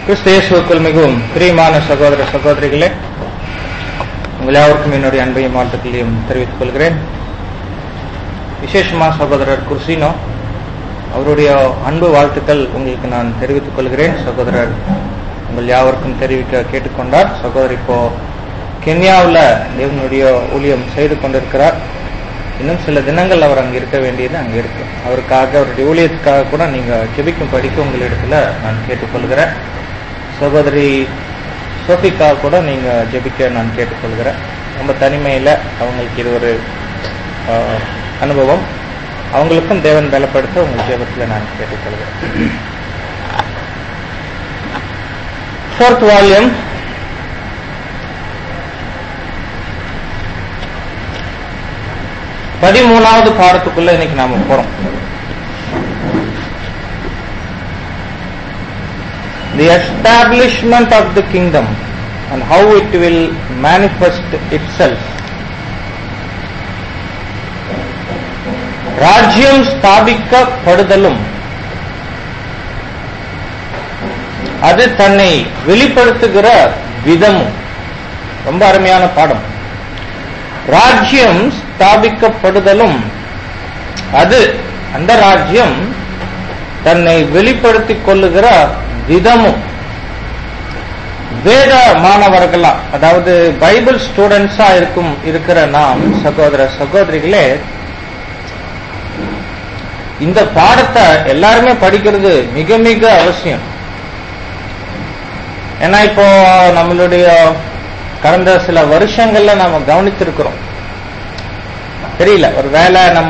கிறிஸ்து இயேசுவுக்குள் மிகவும் பிரியமான சகோதர சகோதரிகளே உங்கள் யாவருக்கும் என்னுடைய அன்பையும் வாழ்த்துக்களையும் தெரிவித்துக் கொள்கிறேன் விசேஷமா சகோதரர் குர்சினோ அவருடைய அன்பு வாழ்த்துக்கள் உங்களுக்கு நான் தெரிவித்துக் கொள்கிறேன் சகோதரர் உங்கள் யாவருக்கும் தெரிவிக்க கேட்டுக்கொண்டார் சகோதரர் இப்போ கென்யாவில் தேவனுடைய ஊழியம் செய்து கொண்டிருக்கிறார் இன்னும் சில தினங்கள் அவர் அங்க இருக்க வேண்டியது அங்க இருக்கு அவருக்காக அவருடைய ஊழியத்துக்காக கூட நீங்க ஜெபிக்கும் படிக்க உங்களிடத்துல நான் கேட்டுக்கொள்கிறேன் சகோதரி சோபிகா கூட நீங்க ஜெபிக்க நான் கேட்டுக்கொள்கிறேன் ரொம்ப தனிமையில அவங்களுக்கு இது ஒரு ஆஹ், அனுபவம் அவங்களுக்கும் தேவன் பலப்படுத்த உங்கள் ஜெபத்துல நான் கேட்டுக்கொள்கிறேன் ஃபோர்த் வால்யூம் பதிமூணாவது பாடத்துக்குள்ள இன்னைக்கு நாம போறோம் the establishment of the kingdom and how it will manifest itself ராஜ்யம் ஸ்தாபிக்கப்படுதலும் அது தன்னை வெளிப்படுத்துகிற விதமும் ரொம்ப அருமையான பாடம் ராஜ்யம் ஸ்தாபிக்கப்படுதலும் அது அந்த ராஜ்யம் தன்னை வெளிப்படுத்திக் கொள்ளுகிற விதமும் வேத மாணவர்களா அதாவது பைபிள் ஸ்டூடெண்ட்ஸா இருக்கும் இருக்கிற நாம் சகோதர சகோதரிகளே இந்த பாடத்தை எல்லாருமே படிக்கிறது மிக மிக அவசியம் ஏன்னா இப்போ நம்மளுடைய கடந்த சில வருஷங்கள்ல நாம கவனித்திருக்கிறோம் தெரியல ஒரு வேலை நம்ம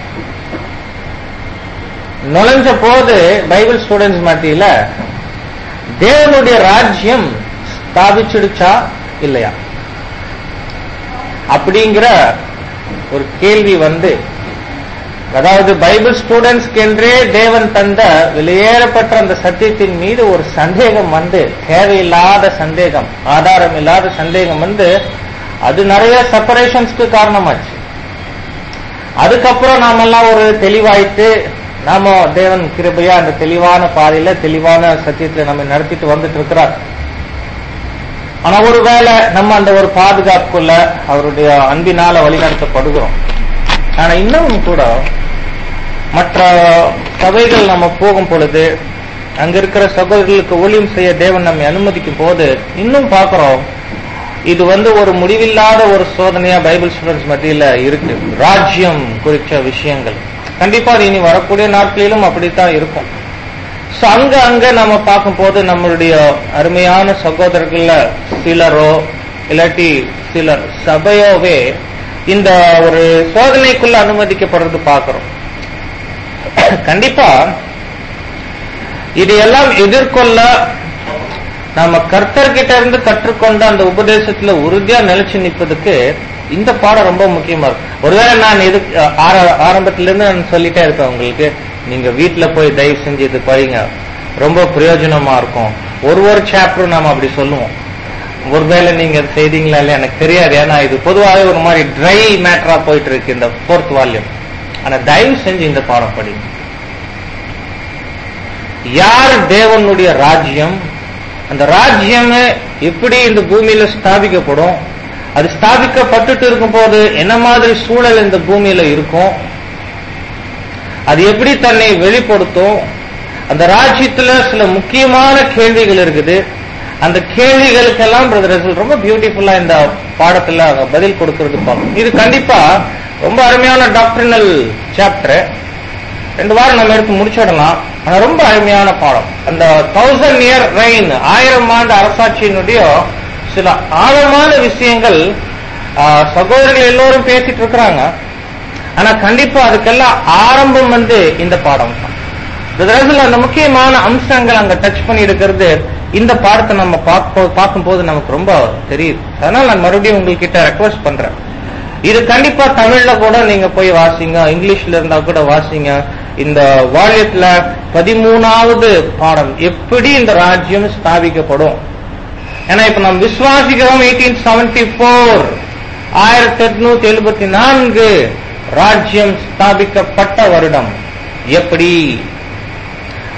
நுழைஞ்ச போது பைபிள் ஸ்டூடெண்ட்ஸ் மத்தியில தேவனுடைய ராஜ்யம் ஸ்தாபிச்சிடுச்சா இல்லையா அப்படிங்கிற ஒரு கேள்வி வந்து அதாவது பைபிள் ஸ்டூடெண்ட்ஸ்க்கு என்றே தேவன் தந்த வெளியேறப்பட்ட அந்த சத்தியத்தின் மீது ஒரு சந்தேகம் வந்து தேவையில்லாத சந்தேகம் ஆதாரம் இல்லாத சந்தேகம் வந்து அது நிறைய செப்பரேஷன்ஸ்க்கு காரணமாச்சு அதுக்கப்புறம் நாமெல்லாம் ஒரு தெளிவாயிட்டு நாம தேவன் கிருபையா அந்த தெளிவான பாதையில தெளிவான சத்தியத்துல நம்ம நடத்திட்டு வந்துட்டு இருக்கிறார் ஆனா ஒருவேளை நம்ம அந்த ஒரு பாதுகாப்புக்குள்ள அவருடைய அன்பினால வழிநடத்தப்படுகிறோம் ஆனா இன்னமும் கூட மற்ற சபைகள் நம்ம போகும் பொழுது அங்க இருக்கிற சகோதரர்களுக்கு ஊழியம் செய்ய தேவன் நம்மை அனுமதிக்கும் போது இன்னும் பார்க்கிறோம் இது வந்து ஒரு முடிவில்லாத ஒரு சோதனையா பைபிள் ஸ்டூடெண்ட்ஸ் மத்தியில இருக்கு ராஜ்யம் குறித்த விஷயங்கள் கண்டிப்பா அது இனி வரக்கூடிய நாட்களிலும் அப்படித்தான் இருக்கும் So, அங்க அங்க நம்ம பார்க்கும்போது நம்மளுடைய அருமையான சகோதரர்கள்ல சிலரோ இல்லாட்டி சிலர் சபையோவே இந்த ஒரு சோதனைக்குள்ள அனுமதிக்கப்படுறது பார்க்கிறோம் கண்டிப்பா இதையெல்லாம் எதிர்கொள்ள நாம கர்த்தர்கிட்ட இருந்து கற்றுக்கொண்ட அந்த உபதேசத்துல உறுதியா நிலைச்சு நிற்பதுக்கு இந்த பாடம் ரொம்ப முக்கியமா இருக்கும் ஒருவேளை நான் இது ஆர- ஆரம்பத்துல இருந்து நான் சொல்லிட்டே இருப்பேன் உங்களுக்கு நீங்க வீட்டுல போய் தயவு செஞ்சு இது படிங்க ரொம்ப பிரயோஜனமா இருக்கும் ஒரு ஒரு சாப்டரும் நாம அப்படி சொல்லுவோம் ஒருவேளை நீங்க அது செய்தீங்களா இல்லையா எனக்கு தெரியாது ஏன்னா இது பொதுவாகவே ஒரு மாதிரி ட்ரை மேட்டரா போயிட்டு இருக்கு இந்த ஃபோர்த் வால்யூம் ஆனா தயவு செஞ்சு இந்த பாடம் படிங்க யார் தேவனுடைய ராஜ்யம் அந்த ராஜ்யமே எப்படி இந்த பூமியில ஸ்தாபிக்கப்படும் அது ஸ்தாபிக்கப்பட்டுட்டு இருக்கும் போது என்ன மாதிரி சூழல் இந்த பூமியில இருக்கும் அது எப்படி தன்னை வெளிப்படுத்தும் அந்த ராஜ்யத்துல சில முக்கியமான கேள்விகள் இருக்குது அந்த கேள்விகளுக்கெல்லாம் பிரதர் ரசூல் ரொம்ப பியூட்டிஃபுல்லா இந்த பாடத்துல அவங்க பதில் கொடுக்கறது பார்க்கணும் இது கண்டிப்பா ரொம்ப அருமையான டாக்டரினல் சாப்டர் ரெண்டு வாரம் நம்ம எடுத்து முடிச்சிடலாம் ஆனா ரொம்ப அருமையான பாடம் அந்த தௌசண்ட் இயர் ரெயின் ஆயிரம் ஆண்டு அரசாட்சியினுடைய சில ஆழமான விஷயங்கள் ஆ, சகோதரர்கள் எல்லோரும் பேசிட்டு இருக்கிறாங்க ஆனா கண்டிப்பா அதுக்கெல்லாம் ஆரம்பம் வந்து இந்த பாடம் தான் இந்த தடவை அந்த முக்கியமான அம்சங்கள் அங்க டச் பண்ணி இருக்கிறது இந்த பாடத்தை நம்ம பார்ப்போ- பார்க்கும்போது நமக்கு ரொம்ப தெரியுது அதனால நான் மறுபடியும் உங்ககிட்ட ரெக்வஸ்ட் பண்றேன் இது கண்டிப்பா தமிழ்ல கூட நீங்க போய் வாசிங்க இங்கிலீஷ்ல இருந்தா கூட வாசிங்க இந்த வால்யத்துல பதிமூணாவது பாடம் எப்படி இந்த ராஜ்யம் ஸ்தாபிக்கப்படும் ஏன்னா இப்ப நம்ம விசுவாசிக்கிறோம் எயிட்டீன் செவன்டி போர் ஆயிரத்தி எட்நூத்தி எழுபத்தி நான்கு ராஜ்யம் ஸ்தாபிக்கப்பட்ட வருடம் எப்படி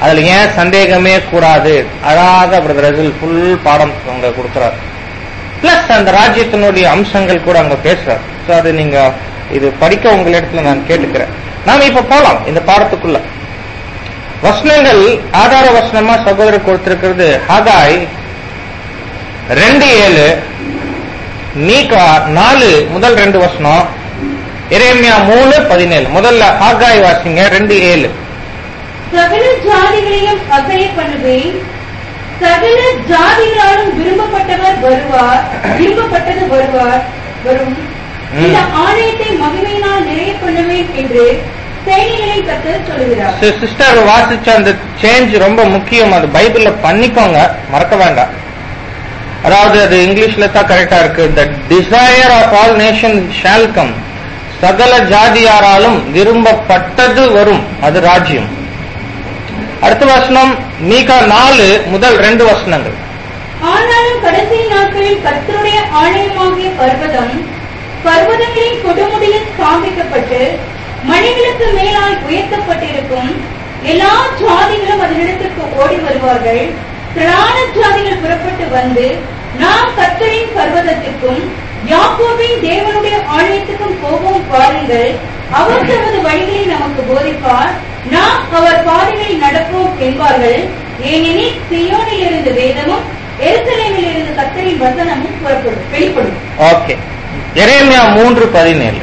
அதுல ஏன் சந்தேகமே கூடாது அழகாக பிரதர் ஃபுல் பாடம் அங்க கொடுக்குறாரு பிளஸ் அந்த ராஜ்யத்தினுடைய அம்சங்கள் கூட அங்க பேசுறாரு சோ அது நீங்க இது படிக்க உங்க இடத்துல நான் கேட்டுக்கிறேன் நாம இப்ப போலாம் இந்த பாடத்துக்குள்ள வசனங்கள் ஆதார வசனமா சகோதரர் கொடுத்திருக்கிறது ஹகாய் ரெண்டு ஏழு மீகா நாலு முதல் ரெண்டு வசனம் எரேமியா மூணு பதினேழு முதல்ல ஹாகாய் வாசிங்க ரெண்டு ஏழு சகல ஜாதிகளையும் அசைய பண்ணுவேன் சகல ஜாதிகளாலும் விரும்பப்பட்டவர் வருவார் விரும்பப்பட்டது வருவார் வரும் இந்த ஆலயத்தை மகிமையினால் நிறைய பண்ணுவேன் என்று சேனைகளின் கத்தர் சொல்கிறார் சிஸ்டர் வாசிச்ச அந்த சேஞ்ச் ரொம்ப முக்கியம் அது பைபிள்ல பண்ணிக்கோங்க மறக்க வேண்டாம் அதாவது அது இங்கிலீஷ்ல தான் கரெக்டா இருக்கு the desire of all nation shall come சகல ஜாதியாராலும் விரும்பப்பட்டது வரும் அது ராஜ்யம் அடுத்த வசனம் மீகா நாலு முதல் ரெண்டு வசனங்கள் ஆனாலும் கடைசி நாட்களில் கர்த்தருடைய ஆலயமாகிய பர்வதம் பர்வதங்களின் கொடுமுடியில் ஸ்தாபிக்கப்பட்டு மணிகளுக்கு மேலாய் உயர்த்தப்பட்டிருக்கும் எல்லா ஜாதிகளும் அதனிடத்திற்கு ஓடி வருவார்கள் திரளான ஜாதிகள் புறப்பட்டு வந்து நாம் கர்த்தரின் பர்வதத்திற்கும் யாக்கோபின் தேவனுடைய ஆலயத்துக்கும் போவோம் பாருங்கள் அவர் தமது வழிகளை நமக்கு போதிப்பார் நாம் அவர் பாதைகளில் நடப்போம் என்பார்கள் ஏனெனில் சியோனில் இருந்து வேதமும் எருசலேமில் இருந்து கர்த்தரின் வசனமும் புறப்படும் வெளிப்படும் ஓகே எரேமியா மூன்று பதினேழு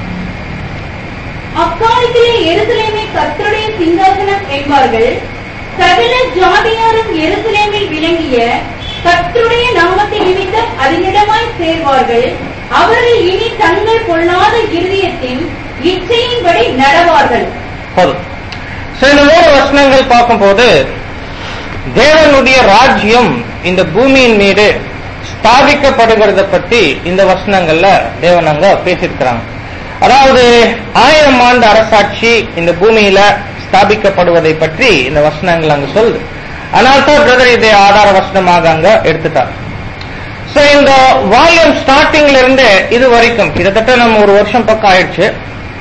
அக்காலத்திலே எருசலேமை கர்த்தருடைய சிங்காசனம் என்பார்கள் சகல ஜாதியாரும் எருசலேமில் விளங்கிய கர்த்தருடைய நாமத்தை நிமித்தம் அதனிடமாய் சேர்வார்கள் அவர்கள் இனி தங்கள் பொல்லாத இருதயத்தின் இச்சையின்படி நடவார்கள் போதும் So, இந்த மூணு வசனங்கள் பார்க்கும்போது தேவனுடைய ராஜ்யம் இந்த பூமியின் மீது ஸ்தாபிக்கப்படுகிறத பத்தி இந்த வசனங்கள்ல தேவன் அங்க பேசியிருக்கிறாங்க அதாவது ஆயிரம் ஆண்டு அரசாட்சி இந்த பூமியில ஸ்தாபிக்கப்படுவதை பற்றி இந்த வசனங்கள் அங்க சொல்லுது ஆனால் தான் பிரதர் இதை ஆதார வசனமாக அங்க எடுத்துட்டார் சோ இந்த வால்யூம் ஸ்டார்டிங்ல இருந்து இது வரைக்கும் கிட்டத்தட்ட நம்ம ஒரு வருஷம் பக்கம் ஆயிடுச்சு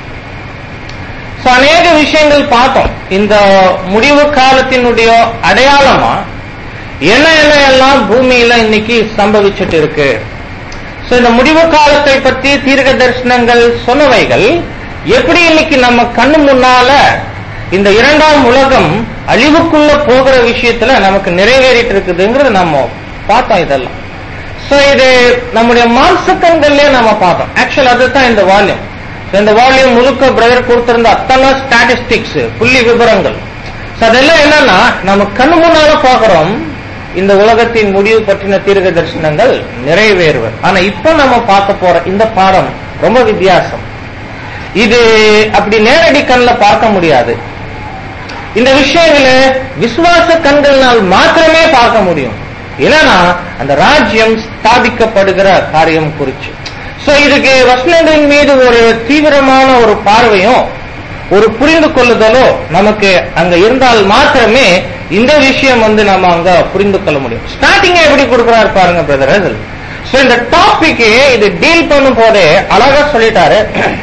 So, அநேக விஷயங்கள் பார்த்தோம் இந்த முடிவு காலத்தினுடைய அடையாளமா என்ன என்ன எல்லாம் பூமியில இன்னைக்கு சம்பவிச்சுட்டு இருக்கு So, இந்த முடிவு காலத்தை பற்றி தீர்க்க தரிசனங்கள் சொன்னவைகள் எப்படி இன்னைக்கு நம்ம கண்ணு முன்னால இந்த இரண்டாம் உலகம் அழிவுக்குள்ள போகிற விஷயத்துல நமக்கு நிறைவேறிட்டு இருக்குதுங்கிறது நம்ம பார்த்தோம் இதெல்லாம் சோ இது நம்முடைய மாம்சக்கண்கள்லயே நம்ம பார்த்தோம் ஆக்சுவல் அதுதான் இந்த வால்யூம் இந்த வால்யூம் முழுக்க பிரதர் கொடுத்திருந்த அத்தனை ஸ்டாட்டிஸ்டிக்ஸ் புள்ளி விவரங்கள் So அதெல்லாம் என்னன்னா நம்ம கண்ணு முன்னால பாக்குறோம் இந்த உலகத்தின் முடிவு பற்றின தீர்க்க தரிசனங்கள் நிறைவேறுவது ஆனா இப்போ நம்ம பார்க்க போற இந்த பாடம் ரொம்ப வித்தியாசம் இது அப்படி நேரடி கண்ணில் பார்க்க முடியாது இந்த விஷயங்களை விசுவாச கண்கள்னால் மாத்திரமே பார்க்க முடியும் இல்லைன்னா அந்த ராஜ்யம் ஸ்தாபிக்கப்படுகிற காரியம் குறிச்சு சோ இதுக்கு வசனங்களின் மீது ஒரு தீவிரமான ஒரு பார்வையும் ஒரு புரிந்து கொள்ளுதலோ நமக்கு அங்க இருந்தால் மாத்திரமே இந்த விஷயம் வந்து நம்ம அங்க புரிந்து கொள்ள முடியும் ஸ்டார்டிங் எப்படி கொடுக்கிறாரு பாருங்க பிரதர் சோ இந்த டாபிக் இது டீல் பண்ணும் போதே அழகா சொல்லிட்டாரு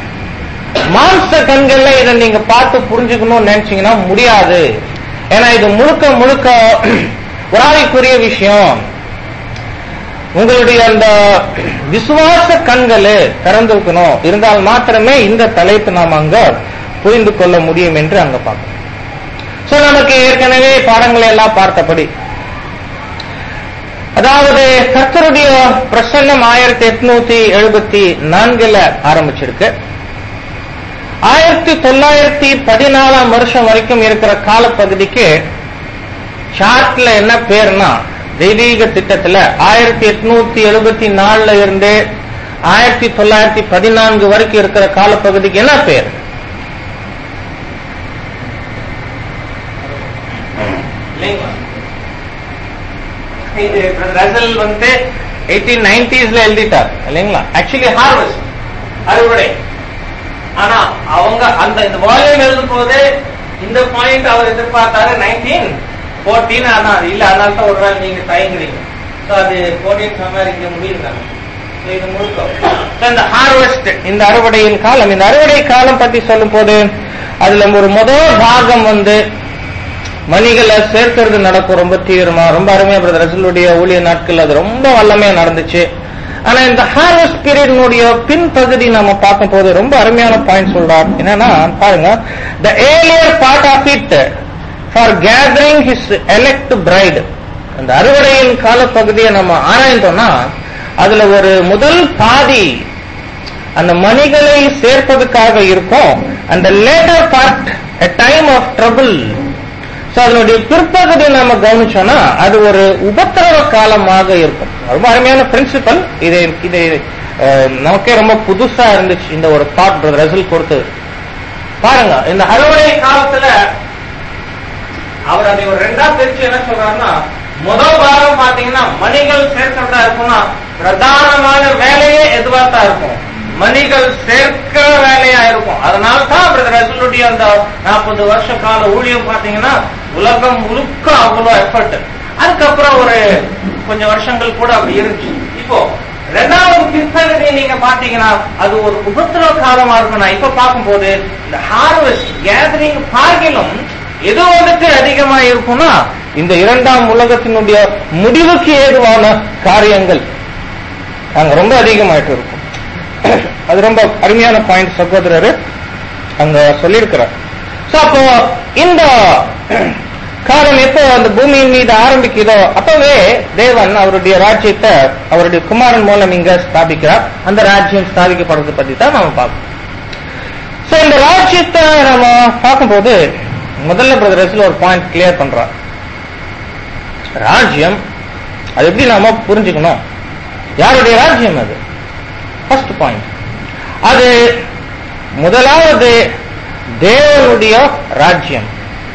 மாம்ச கண்கள்ல இதை நீங்க பார்த்து புரிஞ்சுக்கணும்னு நினைச்சீங்கன்னா முடியாது ஏன்னா இது முழுக்க முழுக்க ஒரு ஆவிக்குரிய விஷயம் உங்களுடைய அந்த விசுவாச கண்களை திறந்திருக்கணும் இருந்தால் மாத்திரமே இந்த தலைப்பு நாம் அங்க புரிந்து கொள்ள முடியும் என்று அங்க பார்க்கணும் சோ நமக்கு ஏற்கனவே பாடங்களை எல்லாம் பார்த்தபடி அதாவது கர்த்தருடைய பிரசன்னம் ஆயிரத்தி எட்நூத்தி எழுபத்தி நான்குல ஆரம்பிச்சிருக்கு ஆயிரத்தி தொள்ளாயிரத்தி பதினாலாம் வருஷம் வரைக்கும் இருக்கிற காலப்பகுதிக்கு சார்ட்ல என்ன பேர்னா தெய்வீக திட்டத்துல ஆயிரத்தி எட்நூத்தி எழுபத்தி நாலுல இருந்து ஆயிரத்தி தொள்ளாயிரத்தி பதினான்கு வரைக்கும் இருக்கிற காலப்பகுதிக்கு என்ன பேர் இது ரசல் வந்து எயிட்டீன் நைன்டிஸ்ல எழுதிட்டார் இல்லைங்களா ஆக்சுவலி ஹார்வெஸ்ட் அறுவடை ஆனா அவங்க அந்த இந்த வால்யூம் எழுதும் போது இந்த பாயிண்ட் அவர் எதிர்பார்த்தாரு நைன்டீன் போர்டீன் ஆனா அது இல்ல அதனால தான் ஒரு நாள் நீங்க தயங்குறீங்க சோ அது போர்டீன் சம்மர் இங்க முடியிருக்காங்க So இது முழுக்க So இந்த ஹார்வெஸ்ட் இந்த அறுவடையின் காலம் இந்த அறுவடை காலம் பத்தி சொல்லும் போது அதுல ஒரு முதல் பாகம் வந்து மணிகளை சேர்க்கிறது நடக்கும் ரொம்ப தீவிரமா ரொம்ப அருமையா பிரதர் ரசூலுடைய ஊழிய நாட்கள் அது ரொம்ப வல்லமையா நடந்துச்சு ஆனா இந்த ஹார்வெஸ்ட் பீரியட்னுடைய பின்பகுதி நம்ம பார்க்கும் போது ரொம்ப அருமையான பாயிண்ட் சொல்றார் என்னன்னா பாருங்க the earlier part of it for gathering his elect bride அந்த அறுவடையின் காலப்பகுதியை நம்ம ஆராய்ந்தோம்னா அதுல ஒரு முதல் பாதி அந்த மணிகளை சேர்ப்பதற்காக இருக்கும் அந்த later part a time of trouble so அதனுடைய பிற்பகுதி நம்ம கவனிச்சோம்னா அது ஒரு உபத்திரவ காலமாக இருக்கும் ரொம்ப அருமையான பிரின்சிபல் இது இது அஹ், நமக்கே ரொம்ப புதுசா இருந்துச்சு இந்த ஒரு தாட் ரிசல்ட் கொடுத்தது பாருங்க இந்த அறுவடை காலத்துல அவர் அதை ஒரு ரெண்டா பிரிச்சு என்ன சொல்றாருன்னா முதல் வாரம் பாத்தீங்கன்னா மணிகள் சேர்க்கிறதா இருக்கும்னா பிரதானமான வேலையே எதுவா தான் இருக்கும் மணிகள் சேர்க்கிற வேலையா இருக்கும் அதனால தான் பிரதர் ரசூலுடைய அந்த நாற்பது வருஷ கால ஊழியம் பாத்தீங்கன்னா உலகம் முழுக்க அவ்வளவு எஃபர்ட் அதுக்கப்புறம் ஒரு கொஞ்சம் வருஷங்கள் கூட அப்படி இருந்துச்சு இப்போ ரெண்டாவது பிற்பகுதி நீங்க பாத்தீங்கன்னா அது ஒரு உபத்திரவ காலமா இருக்கும் நான் இப்ப பார்க்கும்போது இந்த ஹார்வெஸ்ட் கேதரிங் பார்க்கிலும் எது வந்துட்டு அதிகமா இருக்கும்னா இந்த இரண்டாம் உலகத்தினுடைய முடிவுக்கு ஏதுவான காரியங்கள் அங்க ரொம்ப அதிகமாயிட்டு இருக்கும் அது ரொம்ப அருமையான பாயிண்ட் சகோதரர் அங்க சொல்லியிருக்கிறார் சோ அப்போ இந்த காலம் எப்போ அந்த பூமியின் மீது ஆரம்பிக்குதோ அப்பவே தேவன் அவருடைய ராஜ்யத்தை அவருடைய குமாரன் மூலம் இங்க ஸ்தாபிக்கிறார் அந்த ராஜ்யம் ஸ்தாபிக்கப்படுறதை பத்தி தான் நாம பார்ப்போம் சோ இந்த ராஜ்யத்தை நம்ம பார்க்கும்போது முதல்ல பிரதர் ஒரு பாயிண்ட் கிளியர் பண்றார் ராஜ்யம் அது எப்படி நாம புரிஞ்சுக்கணும் யாருடைய ராஜ்யம் அது ஃபர்ஸ்ட் பாயிண்ட் அது முதலாவது தேவனுடைய ராஜ்யம்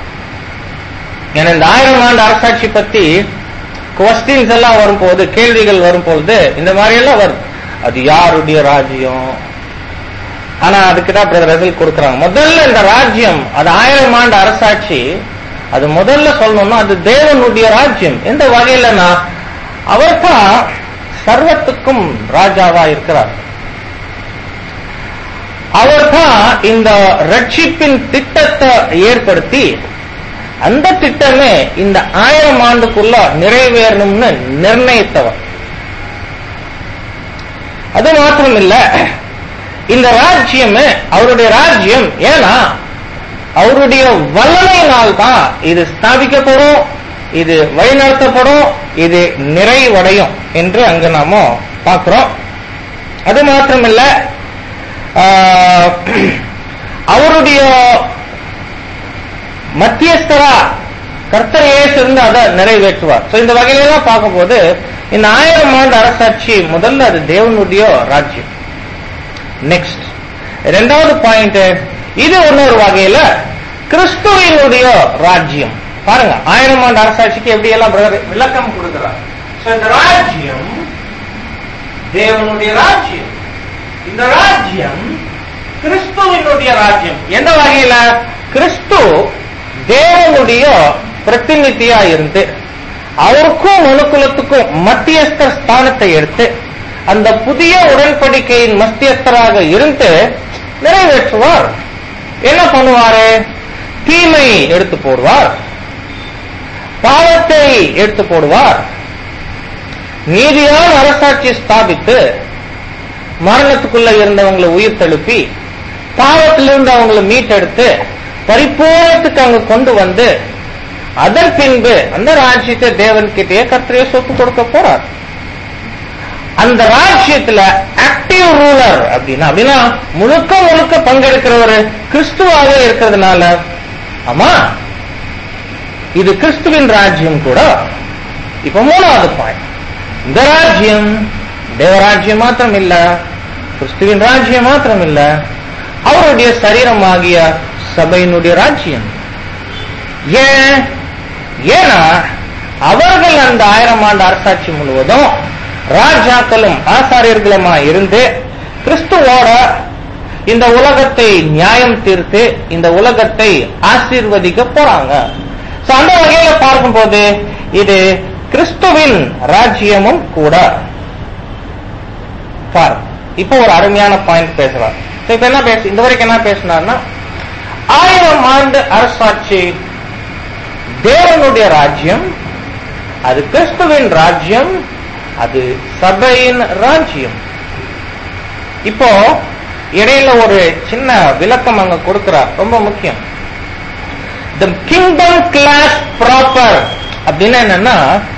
ஏன்னா இந்த ஆயிரம் ஆண்டு அரசாட்சி பத்தி கொஸ்டின்ஸ் எல்லாம் வரும்போது கேள்விகள் வரும்பொழுது இந்த மாதிரி எல்லாம் வரும் அது யாருடைய ராஜ்யம் ஆனா அதுக்கு தான் பிரதர் ரிசல்ட் கொடுக்கறாங்க முதல்ல இந்த ராஜ்யம் அது ஆயிரம் ஆண்டு அரசாட்சி அது முதல்ல சொல்லணும்னா அது தேவனுடைய ராஜ்யம் எந்த வகையிலனா அவர் தான் சர்வத்துக்கும் ராஜாவா இருக்கிறார் அவர் தான் இந்த ரட்சிப்பின் திட்டத்தை ஏற்படுத்தி அந்த திட்டமே இந்த ஆயிரம் ஆண்டுக்குள்ள நிறைவேறணும்னு நிர்ணயித்தவர் அது மாத்திரம் இல்ல இந்த ராஜ்யம் அவருடைய ராஜ்யம் ஏன்னா அவருடைய வல்லமையினால் தான் இது ஸ்தாபிக்கப்படும் இது வழிநடத்தப்படும் இது நிறைவடையும் என்று அங்க நாம பார்க்கிறோம் அது மாத்திரமில்ல ஆஹ், அவருடைய மத்தியஸ்தரா கர்த்தர் இயேசு இருந்து அதை நிறைவேற்றுவார் சோ இந்த வகையில தான் பார்க்கும்போது இந்த ஆயிரம் ஆண்டு அரசாட்சி முதல்ல அது தேவனுடைய ராஜ்யம் நெக்ஸ்ட் இரண்டாவது பாயிண்ட் இது இன்னொரு வகையில கிறிஸ்துவினுடைய ராஜ்யம் பாருங்க ஆயிரம் ஆண்டு அரசாட்சிக்கு எப்படி எல்லாம் brother விளக்கம் கொடுக்கிறார் So, இந்த ராஜ்யம் தேவனுடைய ராஜ்யம் இந்த ராஜ்யம் கிறிஸ்துவினுடைய ராஜ்யம் எந்த வகையில கிறிஸ்து தேவனுடைய பிரதிநிதியா இருந்து அவருக்கும் மனுக்குலத்துக்கும் மத்தியஸ்த ஸ்தானத்தை எடுத்து அந்த புதிய உடன்படிக்கையின் மத்தியஸ்தராக இருந்து நிறைவேற்றுவார் என்ன பண்ணுவாரு தீமை எடுத்து போடுவார் பாவத்தை எடுத்து போடுவார் நீதியான அரசாட்சி ஸ்தாபித்து மரணத்துக்குள்ள இருந்தவங்களை உயிர் தெழுப்பி பாவத்திலிருந்து அவங்களை மீட்டெடுத்து பரிபூர்ணத்துக்கு அங்க கொண்டு வந்து அதன் பின்பு அந்த ராஜ்யத்தை தேவன் கிட்டே கர்த்தரையே சொத்து கொடுக்க போறார் அந்த ராஜ்யத்துல ஆக்டிவ் ரூலர் அப்படின்னா அப்படின்னா முழுக்க முழுக்க பங்கெடுக்கிறவர் கிறிஸ்துவாக இருக்கிறதுனால ஆமா இது கிறிஸ்துவின் ராஜ்யம் கூட இப்ப மூணாவது பாயிண்ட் இந்த ராஜ்யம் தேவராஜ்யம் மாத்திரம் இல்ல கிறிஸ்துவின் ராஜ்யம் மாத்திரம் இல்ல அவருடைய சரீரமாகிய சபையினுடைய ராஜ்யம் ஏன் ஏன்னா அவர்கள் அந்த ஆயிரம் ஆண்டு அரசாட்சி முழுவதும் ராஜாக்களும் ஆசாரியர்களுமா இருந்து கிறிஸ்துவோட இந்த உலகத்தை நியாயம் தீர்த்து இந்த உலகத்தை ஆசீர்வதிக்க போறாங்க So, அந்த வகையில பார்க்கும்போது இது கிறிஸ்துவின் ராஜ்யமும் கூட பாரு இப்போ ஒரு அருமையான பாயிண்ட் பேசுறார் So, இப்ப என்ன பேச இந்த வரைக்கும் என்ன பேசினார்னா ஆயிரம் ஆண்டு அரசாட்சி தேவனுடைய ராஜ்யம் அது கிறிஸ்துவின் ராஜ்யம் அது சபையின் ராஜ்யம் இப்போ இடையில ஒரு சின்ன விளக்கம் அங்க கொடுக்கிறார் ரொம்ப முக்கியம் த கிங்டம் கிளாஸ் ப்ராப்பர் அப்படின்னு என்னன்னா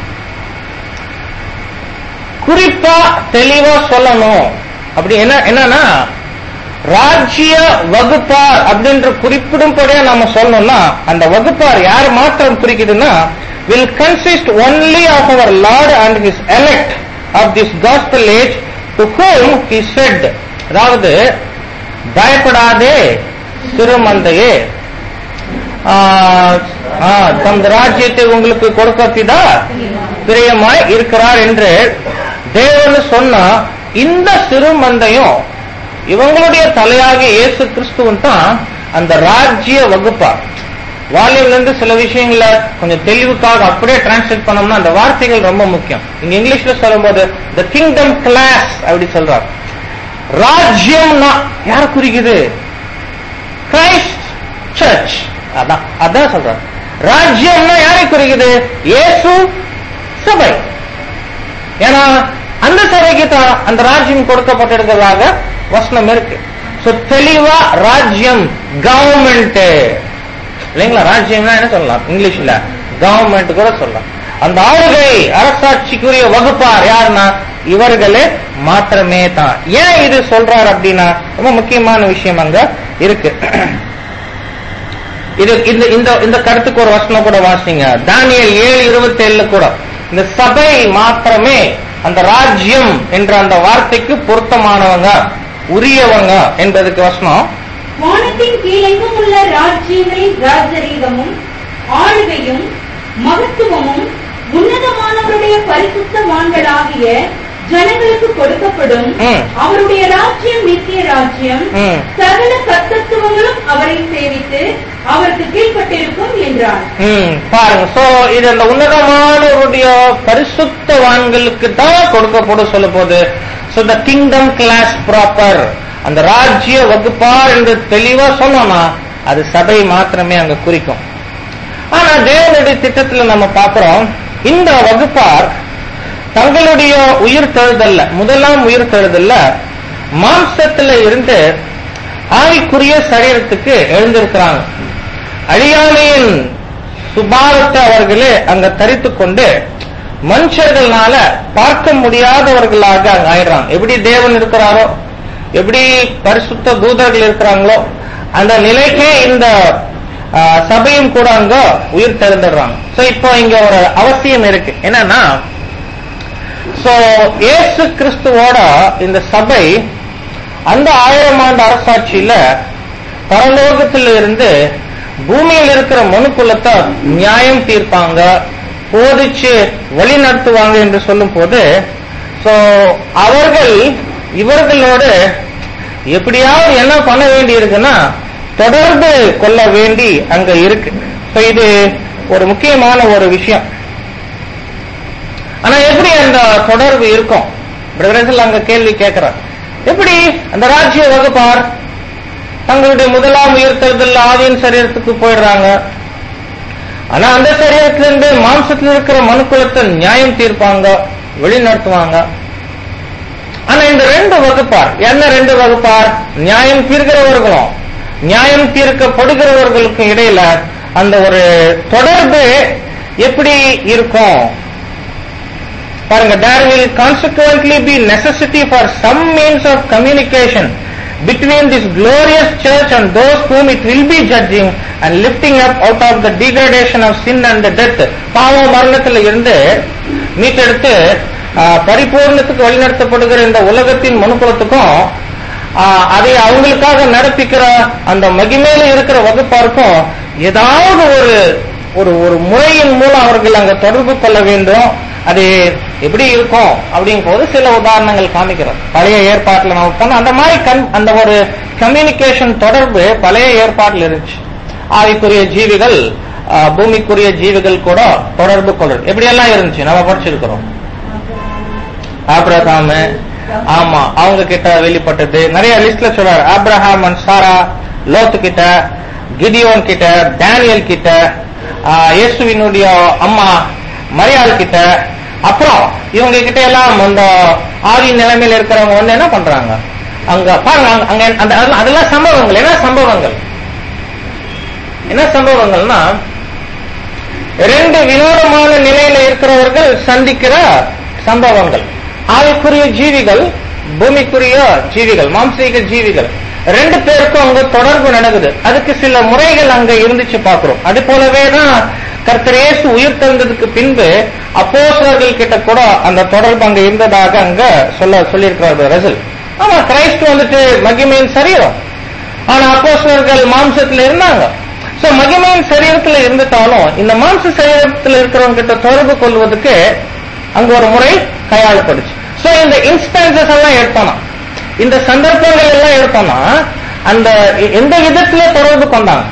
குறிப்பா தெளிவா சொல்லணும் அப்படி என்ன என்னன்னா ராஜ்ய வகுப்பார் அப்படின்ற குறிப்பிடும்படியா நம்ம சொல்லணும்னா அந்த வகுப்பார் யார் மாத்திரம் குறிக்குதுன்னா will consist only of our Lord and His elect of this gospel age to whom He said அதாவது பயப்படாதே சிறுமந்தையே ஆஹ், ஆஹ், தமது ராஜ்யத்தை உங்களுக்கு கொடுக்க பிதா பிரியமாய் இருக்கிறார் என்று தேவன் சொன்னா இந்த சிறு மந்தையும் இவங்களுடைய தலையாகிய இயேசு கிறிஸ்துவன் தான் அந்த ராஜ்ய வகுப்பார் வால்யூம்ல இருந்து சில விஷயங்களை கொஞ்சம் தெளிவுக்காக அப்படியே டிரான்ஸ்லேட் பண்ணோம்னா அந்த வார்த்தைகள் ரொம்ப முக்கியம் இங்க இங்கிலீஷ்ல சொல்லும்போது த கிங்டம் கிளாஸ் அப்படி சொல்றார் ராஜ்யம்னா யார குறிக்குது கிரைஸ்ட் சர்ச் அதான் அதான் சொல்றார் ராஜ்யம்னா யாரை குறிக்குது இயேசு சபை ஏன்னா அந்த சபைக்கு தான் அந்த ராஜ்யம் கொடுக்கப்பட்டிருக்கிறதாக வசனம் இருக்கு சோ தெளிவா ராஜ்யம் கவர்மெண்ட் இல்லைங்களா ராஜ்யம்னா என்ன சொல்லலாம் இங்கிலீஷ்ல கவர்மெண்ட் கூட சொல்லலாம் அந்த ஆளுகை அரசாட்சிக்குரிய வகுப்பார் யாருன்னா இவர்களே மாத்திரமே தான் ஏன் இது சொல்றார் அப்படின்னா ரொம்ப முக்கியமான விஷயம் அங்க இருக்கு இது இந்த இந்த இந்த கருத்துக்கு ஒரு வசனம் கூட வாசிங்க தானியல் ஏழு இருபத்தி ஏழுல கூட இந்த சபை மாத்திரமே அந்த ராஜ்யம் என்ற அந்த வார்த்தைக்கு பொருத்தமானவங்க உரியவங்க என்பதுக்கு வசனம் வானத்தின் கீழெங்கும் உள்ள ராஜ்யங்களின் ராஜரீகமும் ஆளுகையும் மகத்துவமும் உன்னதமானவருடைய பரிசுத்தவான்களாகிய ஜனங்களுக்கு கொடுக்கப்படும் ம். அவருடைய ராஜ்யம் நித்திய ராஜ்யம் ம். சகல சத்தத்துவங்களும் அவரை சேவித்து அவருக்கு கீழ்ப்பட்டிருக்கும் என்றார் ம், பாருங்க சோ இது அந்த உன்னதமானவருடைய பரிசுத்தவான்களுக்கு தான் கொடுக்கப்படும் சொல்ல போது so the kingdom class proper அந்த ராஜ்ய வகுப்பார் என்று தெளிவா சொன்னோம்னா அது சபை மாத்திரமே அங்க குறிக்கும் ஆனா தேவனுடைய திட்டத்துல நம்ம பார்க்கிறோம் இந்த வகுப்பார் தங்களுடைய உயிர் தழுதல்ல முதலாம் உயிர் தழுதல்ல மாம்சத்துல இருந்து ஆவிக்குரிய சரீரத்துக்கு எழுந்திருக்கிறாங்க அழியாமையின் சுபாவத்தை அவர்களே அங்க தரித்துக் கொண்டு மனுஷர்களால பார்க்க முடியாதவர்களாக அங்க ஆயிடுறாங்க எப்படி தேவன் இருக்கிறாரோ எப்படி பரிசுத்த தூதர்கள் இருக்கிறாங்களோ அந்த நிலைக்கே இந்த ஆ, சபையும் கூட அங்க உயிர் தெரிந்துடுறாங்க சோ இப்போ இங்க ஒரு அவசியம் இருக்கு என்னன்னா சோ இயேசு கிறிஸ்துவோட இந்த சபை அந்த ஆயிரம் ஆண்டு அரசாட்சியில பரலோகத்தில் இருந்து பூமியில் இருக்கிற மனுக்குலத்தை நியாயம் தீர்ப்பாங்க போதிச்சு வழி நடத்துவாங்க என்று சொல்லும் போது சோ அவர்கள் இவர்களோடு எப்படியாவது என்ன பண்ண வேண்டி இருக்குன்னா தொடர்பு கொள்ள வேண்டி அங்க இருக்கு சோ இது ஒரு முக்கியமான ஒரு விஷயம் ஆனா எப்படி அந்த தொடர்பு இருக்கும் பிரதரர்கள் அங்க கேள்வி கேட்கிறார் எப்படி அந்த ராஜ்ய வகுப்பார் தங்களுடைய முதலாம் உயர்த்தல் ஆவியின் சரீரத்துக்கு போயிடுறாங்க ஆனா அந்த சரீரத்திலிருந்து மாம்சத்தில் இருக்கிற மனுக்குலத்தை நியாயம் தீர்ப்பாங்க வழி நடத்துவாங்க ஆனா இந்த ரெண்டு வகுப்பார் என்ன ரெண்டு வகுப்பார் நியாயம் தீர்க்கிறவர்களும் நியாயம் தீர்க்கப்படுகிறவர்களுக்கும் இடையில அந்த ஒரு தொடர்பு எப்படி இருக்கும் பாருங்க there will consequently be necessity for some means of communication between this glorious church and those whom it will be judging and lifting up out of the degradation of sin and the death பாவ மரணத்தில் இருந்து மீட்டெடுத்து ஆஹ், பரிபூர்ணத்துக்கு வழிநடத்தப்படுகிற இந்த உலகத்தின் மனுக்குலத்துக்கும் ஆஹ், அதை அவங்களுக்காக நடப்பிக்கிற அந்த மகிமையில இருக்கிற வகுப்பாருக்கும் ஏதாவது ஒரு ஒரு ஒரு முறையின் மூலம் அவர்கள் அங்க தொடர்பு கொள்ள வேண்டும் அது எப்படி இருக்கும் அப்படிங்கும் போது சில உதாரணங்கள் காமிக்கிறோம் பழைய ஏற்பாட்டுல நம்ம போனா அந்த மாதிரி கண்- அந்த ஒரு கம்யூனிகேஷன் தொடர்பு பழைய ஏற்பாட்டில் இருந்துச்சு ஆவிக்குரிய ஜீவிகள் ஆஹ், பூமிக்குரிய ஜீவிகள் கூட தொடர்பு கொள்றது எப்படி எல்லாம் இருந்துச்சு நம்ம படிச்சிருக்கிறோம் ஆப்ரஹாம் ஆமா அவங்க கிட்ட வெளிப்பட்டது நிறைய லிஸ்ட்ல சொல்றாரு ஆப்ரஹாம் அண்ட் சாரா லோத்து கிட்ட கிதியோன் கிட்ட டேனியல் கிட்ட ஆஹ், இயேசுவினுடைய அம்மா மரியாள் கிட்ட அப்புறம் இவங்க கிட்ட எல்லாம் அந்த ஆவி நிலைமையில இருக்கிறவங்க வந்து என்ன பண்றாங்க அங்க பாருங்க அங்க- அங்க அந்த அதெல்லாம் அதெல்லாம் சம்பவங்கள் என்ன சம்பவங்கள் என்ன சம்பவங்கள்னா ரெண்டு வினோதமான நிலையில இருக்கிறவர்கள் சந்திக்கிற சம்பவங்கள் ஆவிக்குரிய ஜீவிகள் பூமிக்குரிய ஜீவிகள் மாம்சீக ஜீவிகள் ரெண்டு பேருக்கும் அங்க தொடர்பு நடக்குது அதுக்கு சில முறைகள் அங்க இருந்துச்சு பாக்குறோம் அது போலவே தான் கர்த்தர் இயேசு உயிர் தெழுந்ததுக்கு பின்பு அப்போஸ்தலர்கள் கிட்ட கூட அந்த தொடர்பு அங்க இருந்ததாக அங்க சொல்ல சொல்லியிருக்கிறார் ரசல் ஆமா கிரைஸ்ட் வந்துட்டு மகிமையின் சரீரம் ஆனா அப்போஸ்தலர்கள் மாம்சத்துல இருந்தாங்க சோ மகிமையின் சரீரத்துல இருந்துட்டாலும் இந்த மாம்ச சரீரத்துல இருக்கிறவங்க கிட்ட தொடர்பு கொள்வதற்கு அங்க ஒரு முறை கையாளப்படுச்சு சோ இந்த இன்ஸ்டன்சஸ் எல்லாம் எடுத்தோம்னா இந்த சந்தர்ப்பங்கள் எல்லாம் எடுத்தோம்னா அந்த எ- எந்த விதத்துல தொடர்பு கொண்டாங்க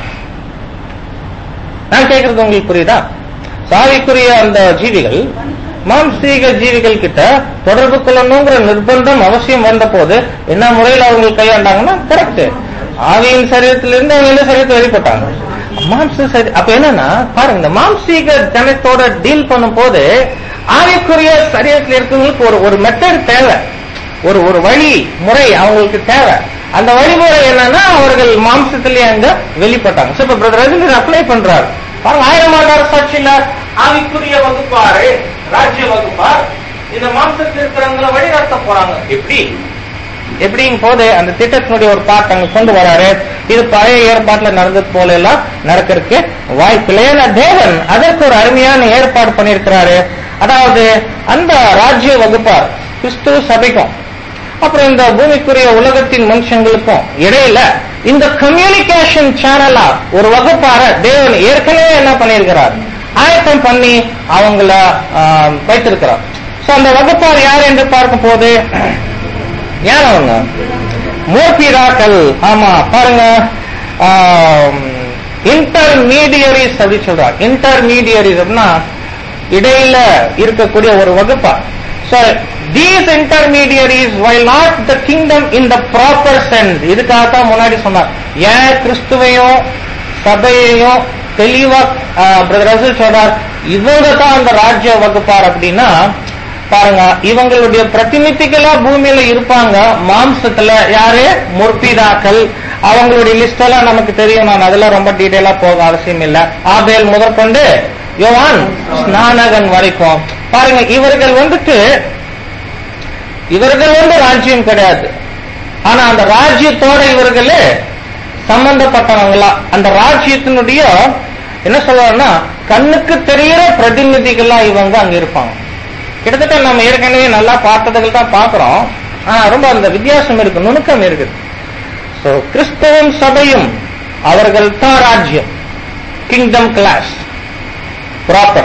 நான் கேக்குறது உங்களுக்கு புரியுதா சாவிக்குரிய அந்த ஜீவிகள் மாம்சீக ஜீவிகள் கிட்ட தொடர்பு கொள்ளணுங்கிற நிர்பந்தம் அவசியம் வந்த போது என்ன முறையில் அவங்க கையாண்டாங்கன்னா கரெக்ட் ஆவியின் சரீரத்திலிருந்து அவங்க எந்த சரீரத்தை வெளிப்பட்டாங்க மாம்ச சரி அப்ப என்னன்னா பாருங்க இந்த மாம்சீக ஜனத்தோட டீல் பண்ணும் போது ஆவிக்குரிய சரீரத்தில் இருக்கிறவங்களுக்கு ஒரு ஒரு மெத்தட் தேவை ஒரு ஒரு வழி முறை அவங்களுக்கு தேவை அந்த வழிமுறை என்னன்னா அவர்கள் மாம்சத்திலேயே அங்க வெளிப்பட்டாங்க சோ இப்ப பிரதர் ரஜினி அப்ளை பண்றாரு பாருங்க ஆயிரம் ஆண்டார் சாட்சியில ஆவிக்குரிய வகுப்பாரு ராஜ்ய வகுப்பார் இந்த மாம்சத்தில் இருக்கிறவங்கள வழி நடத்த போறாங்க எப்படி எப்படிங்க போது அந்த திட்டத்தினுடைய ஒரு பார்ட் அங்க கொண்டு வராரு இது பழைய ஏற்பாட்டுல நடந்தது போல எல்லாம் நடக்கிறதுக்கு வாய்ப்பில்லை ஏன்னா தேவன் அதற்கு ஒரு அருமையான ஏற்பாடு பண்ணியிருக்கிறாரு அதாவது அந்த ராஜ்ய வகுப்பார் கிறிஸ்துவ சபைக்கும் அப்புறம் இந்த பூமிக்குரிய உலகத்தின் மனுஷங்களுக்கும் இடையில இந்த கம்யூனிகேஷன் சேனலா ஒரு வகுப்பார தேவன் ஏற்கனவே என்ன பண்ணியிருக்கிறார் ஆயத்தம் பண்ணி அவங்கள ஆஹ், வைத்திருக்கிறார் சோ அந்த வகுப்பார் யார் என்று பார்க்கும் போது யார் அவங்க மூர்த்திராக்கள் ஆமா பாருங்க இன்டர்மீடியரிஸ் அப்படி சொல்றாங்க இன்டர்மீடியரிஸ் அப்படின்னா இடையில இருக்கக்கூடிய ஒரு வகுப்பா So, these intermediaries, while not the kingdom in the proper sense, இதுக்காக தான் முன்னாடி சொன்னார் ஏன் கிறிஸ்துவையும் சபையையும் தெளிவா பிரதர் ரசூல் சொல்றார் இவங்க தான் அந்த ராஜ்ய வகுப்பார் அப்படின்னா பாருங்க இவங்களுடைய பிரதிநிதிகளா பூமியில இருப்பாங்க மாம்சத்துல யாரு முற்பிதாக்கள் அவங்களுடைய லிஸ்ட் எல்லாம் நமக்கு தெரியும் நான் அதெல்லாம் ரொம்ப டீடைலா போக அவசியம் இல்ல ஆபேல் முதற்கொண்டு யோவான் ஸ்நானகன் வரைக்கும் பாருங்க இவர்கள் வந்துட்டு இவர்கள் வந்து ராஜ்யம் கிடையாது ஆனா அந்த ராஜ்யத்தோட இவர்களே சம்பந்தப்பட்டவங்களா அந்த ராஜ்யத்தினுடைய என்ன சொல்றாருன்னா கண்ணுக்கு தெரிகிற பிரதிநிதிகளா இவங்க அங்க இருப்பாங்க கிட்டத்தட்ட நம்ம ஏற்கனவே நல்லா பார்த்ததுகள் தான் பாக்குறோம் ஆனா ரொம்ப அந்த வித்தியாசம் இருக்கு நுணுக்கம் இருக்குது சோ கிறிஸ்தவம் சபையும் அவர்கள் தான் ராஜ்யம் கிங்டம் கிளாஸ் ப்ராப்பர்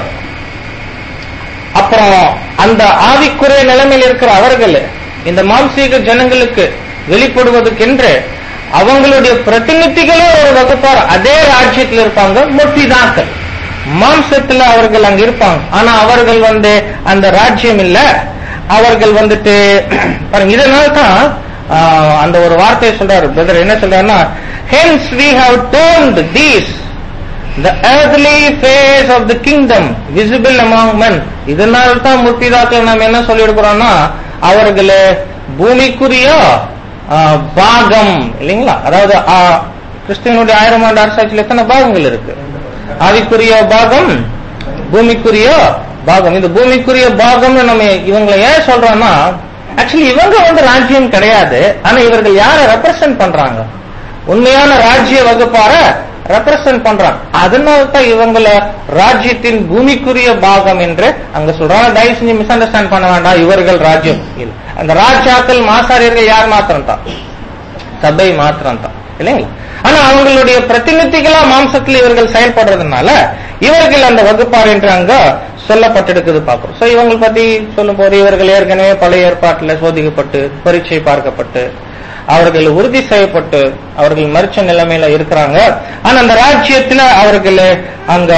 அப்புறம் அந்த ஆவிக்குரிய நிலைமையில் இருக்கிற அவர்கள் இந்த மாம்சீக ஜனங்களுக்கு வெளிப்படுவதற்கென்று அவங்களுடைய பிரதிநிதிகளே ஒரு வகுப்பார் அதே ராஜ்யத்தில் இருப்பாங்க முற்றிதாக்கள் மாம்சத்துல அவர்கள் அங்க இருப்பாங்க ஆனா அவர்கள் வந்து அந்த ராஜ்யம் இல்ல அவர்கள் வந்துட்டு பாருங்க இதனால தான் ஆஹ், அந்த ஒரு வார்த்தையை சொல்றாரு பிரதர் என்ன சொல்றாருன்னா hence we have turned these the earthly face of the kingdom visible among men இதனால தான் முற்பிதாக்கள் நம்ம என்ன சொல்லியிருக்கிறோம்னா அவர்களே பூமிக்குரிய ஆ, பாகம் இல்லைங்களா அதாவது ஆ, கிறிஸ்துவனுடைய ஆயிரம் ஆண்டு அரசாட்சியில் எத்தனை பாகங்கள் இருக்கு ஆவிக்குரிய பாகம் பூமிக்குரிய பாகம் இந்த பூமிக்குரிய பாகம்னு நம்ம இவங்களை ஏன் சொல்றோம்னா ஆக்சுவலி இவங்க வந்து ராஜ்யம் கிடையாது ஆனா இவர்கள் யாரை ரெப்ரசன்ட் பண்றாங்க உண்மையான ராஜ்ய வகுப்பார ரெப்ரசன்ட் பண்றாங்க அதனால தான் இவங்கள ராஜ்யத்தின் பூமிக்குரிய பாகம் என்று அங்க சொல்றாங்க தயவு செஞ்சு மிஸ் அண்டர்ஸ்டாண்ட் பண்ண வேண்டாம் இவர்கள் ராஜ்யம் இல்ல அந்த ராஜாக்கள் மாசாரியர்கள் யார் மாத்திரம் தான் சபை மாத்திரம் தான் இல்லைங்களா ஆனா அவங்களுடைய பிரதிநிதிகளா மாம்சத்தில் இவர்கள் செயல்படுறதுனால இவர்கள் அந்த வகுப்பார் என்று அங்க சொல்லப்பட்டிருக்குது பார்க்கிறோம் சோ இவங்க பத்தி சொல்லும் போது இவர்கள் ஏற்கனவே பழைய ஏற்பாட்டுல சோதிக்கப்பட்டு பரீட்சை பார்க்கப்பட்டு அவர்கள் உறுதி செய்யப்பட்டு அவர்கள் மறிச்ச நிலைமையில இருக்கிறாங்க ஆனா அந்த ராஜ்யத்துல அவர்கள் அங்க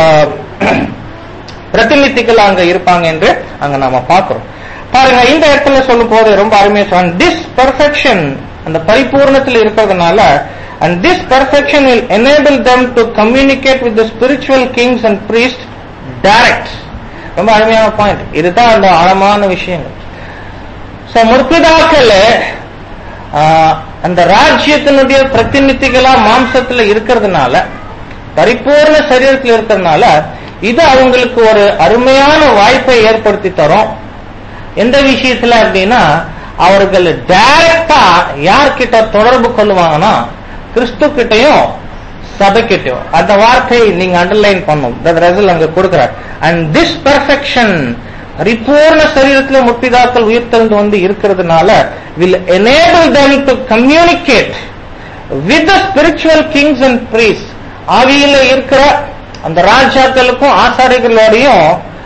பிரதிநிதிகள் அங்க இருப்பாங்க என்று அங்க நாம பார்க்கிறோம் பாருங்க இந்த இடத்துல சொல்லும் போது ரொம்ப அருமையா சொன்ன திஸ் பர்ஃபெக்ஷன் அந்த பரிபூர்ணத்தில் இருக்கிறதுனால and this perfection will enable them to communicate with the spiritual kings and priests direct ரொம்ப அருமையான பாயிண்ட் இதுதான் அந்த ஆழமான விஷயங்கள் சோ முற்பிதாக்கள் ஆஹ், அந்த ராஜ்யத்தினுடைய பிரதிநிதிகளா மாம்சத்துல இருக்கிறதுனால பரிபூர்ண சரீரத்தில் இருக்கிறதுனால இது அவங்களுக்கு ஒரு அருமையான வாய்ப்பை ஏற்படுத்தி தரும் எந்த விஷயத்துல அப்படின்னா அவர்கள் டைரக்டா யார்கிட்ட தொடர்பு கொள்ளுவாங்கன்னா கிறிஸ்து கிட்டையும் சபைக்கிட்டையும் அந்த வார்த்தை நீங்க அண்டர்லைன் பண்ணும் ரசல் அங்க கொடுக்கிறார் அண்ட் திஸ் பெர்ஃபெக்ஷன் பரிபூர்ண சரீரத்துல முற்பிதாக்கள் உயிர்த்தெழுந்து வந்து இருக்கிறதுனால will enable them to communicate with the spiritual kings and priests ஆவியில இருக்கிற அந்த ராஜாக்களுக்கும் ஆசாரிகளோடையும்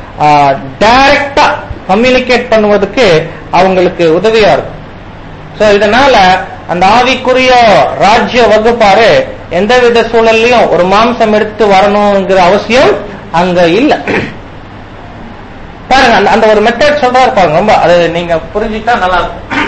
டைரக்டா கம்யூனிகேட் பண்ணுவதற்கு அவங்களுக்கு உதவியா இருக்கும் சோ இதனால அந்த ஆவிக்குரிய ராஜ்ய வகுப்பாரு எந்தவித சூழல்லையும் ஒரு மாம்சம் எடுத்து வரணுங்கிற அவசியம் அங்க இல்ல பாருங்க அந்த- அந்த ஒரு மெத்தட் சொல்றாரு பாருங்க ரொம்ப அது நீங்க புரிஞ்சுட்டா நல்லா இருக்கும்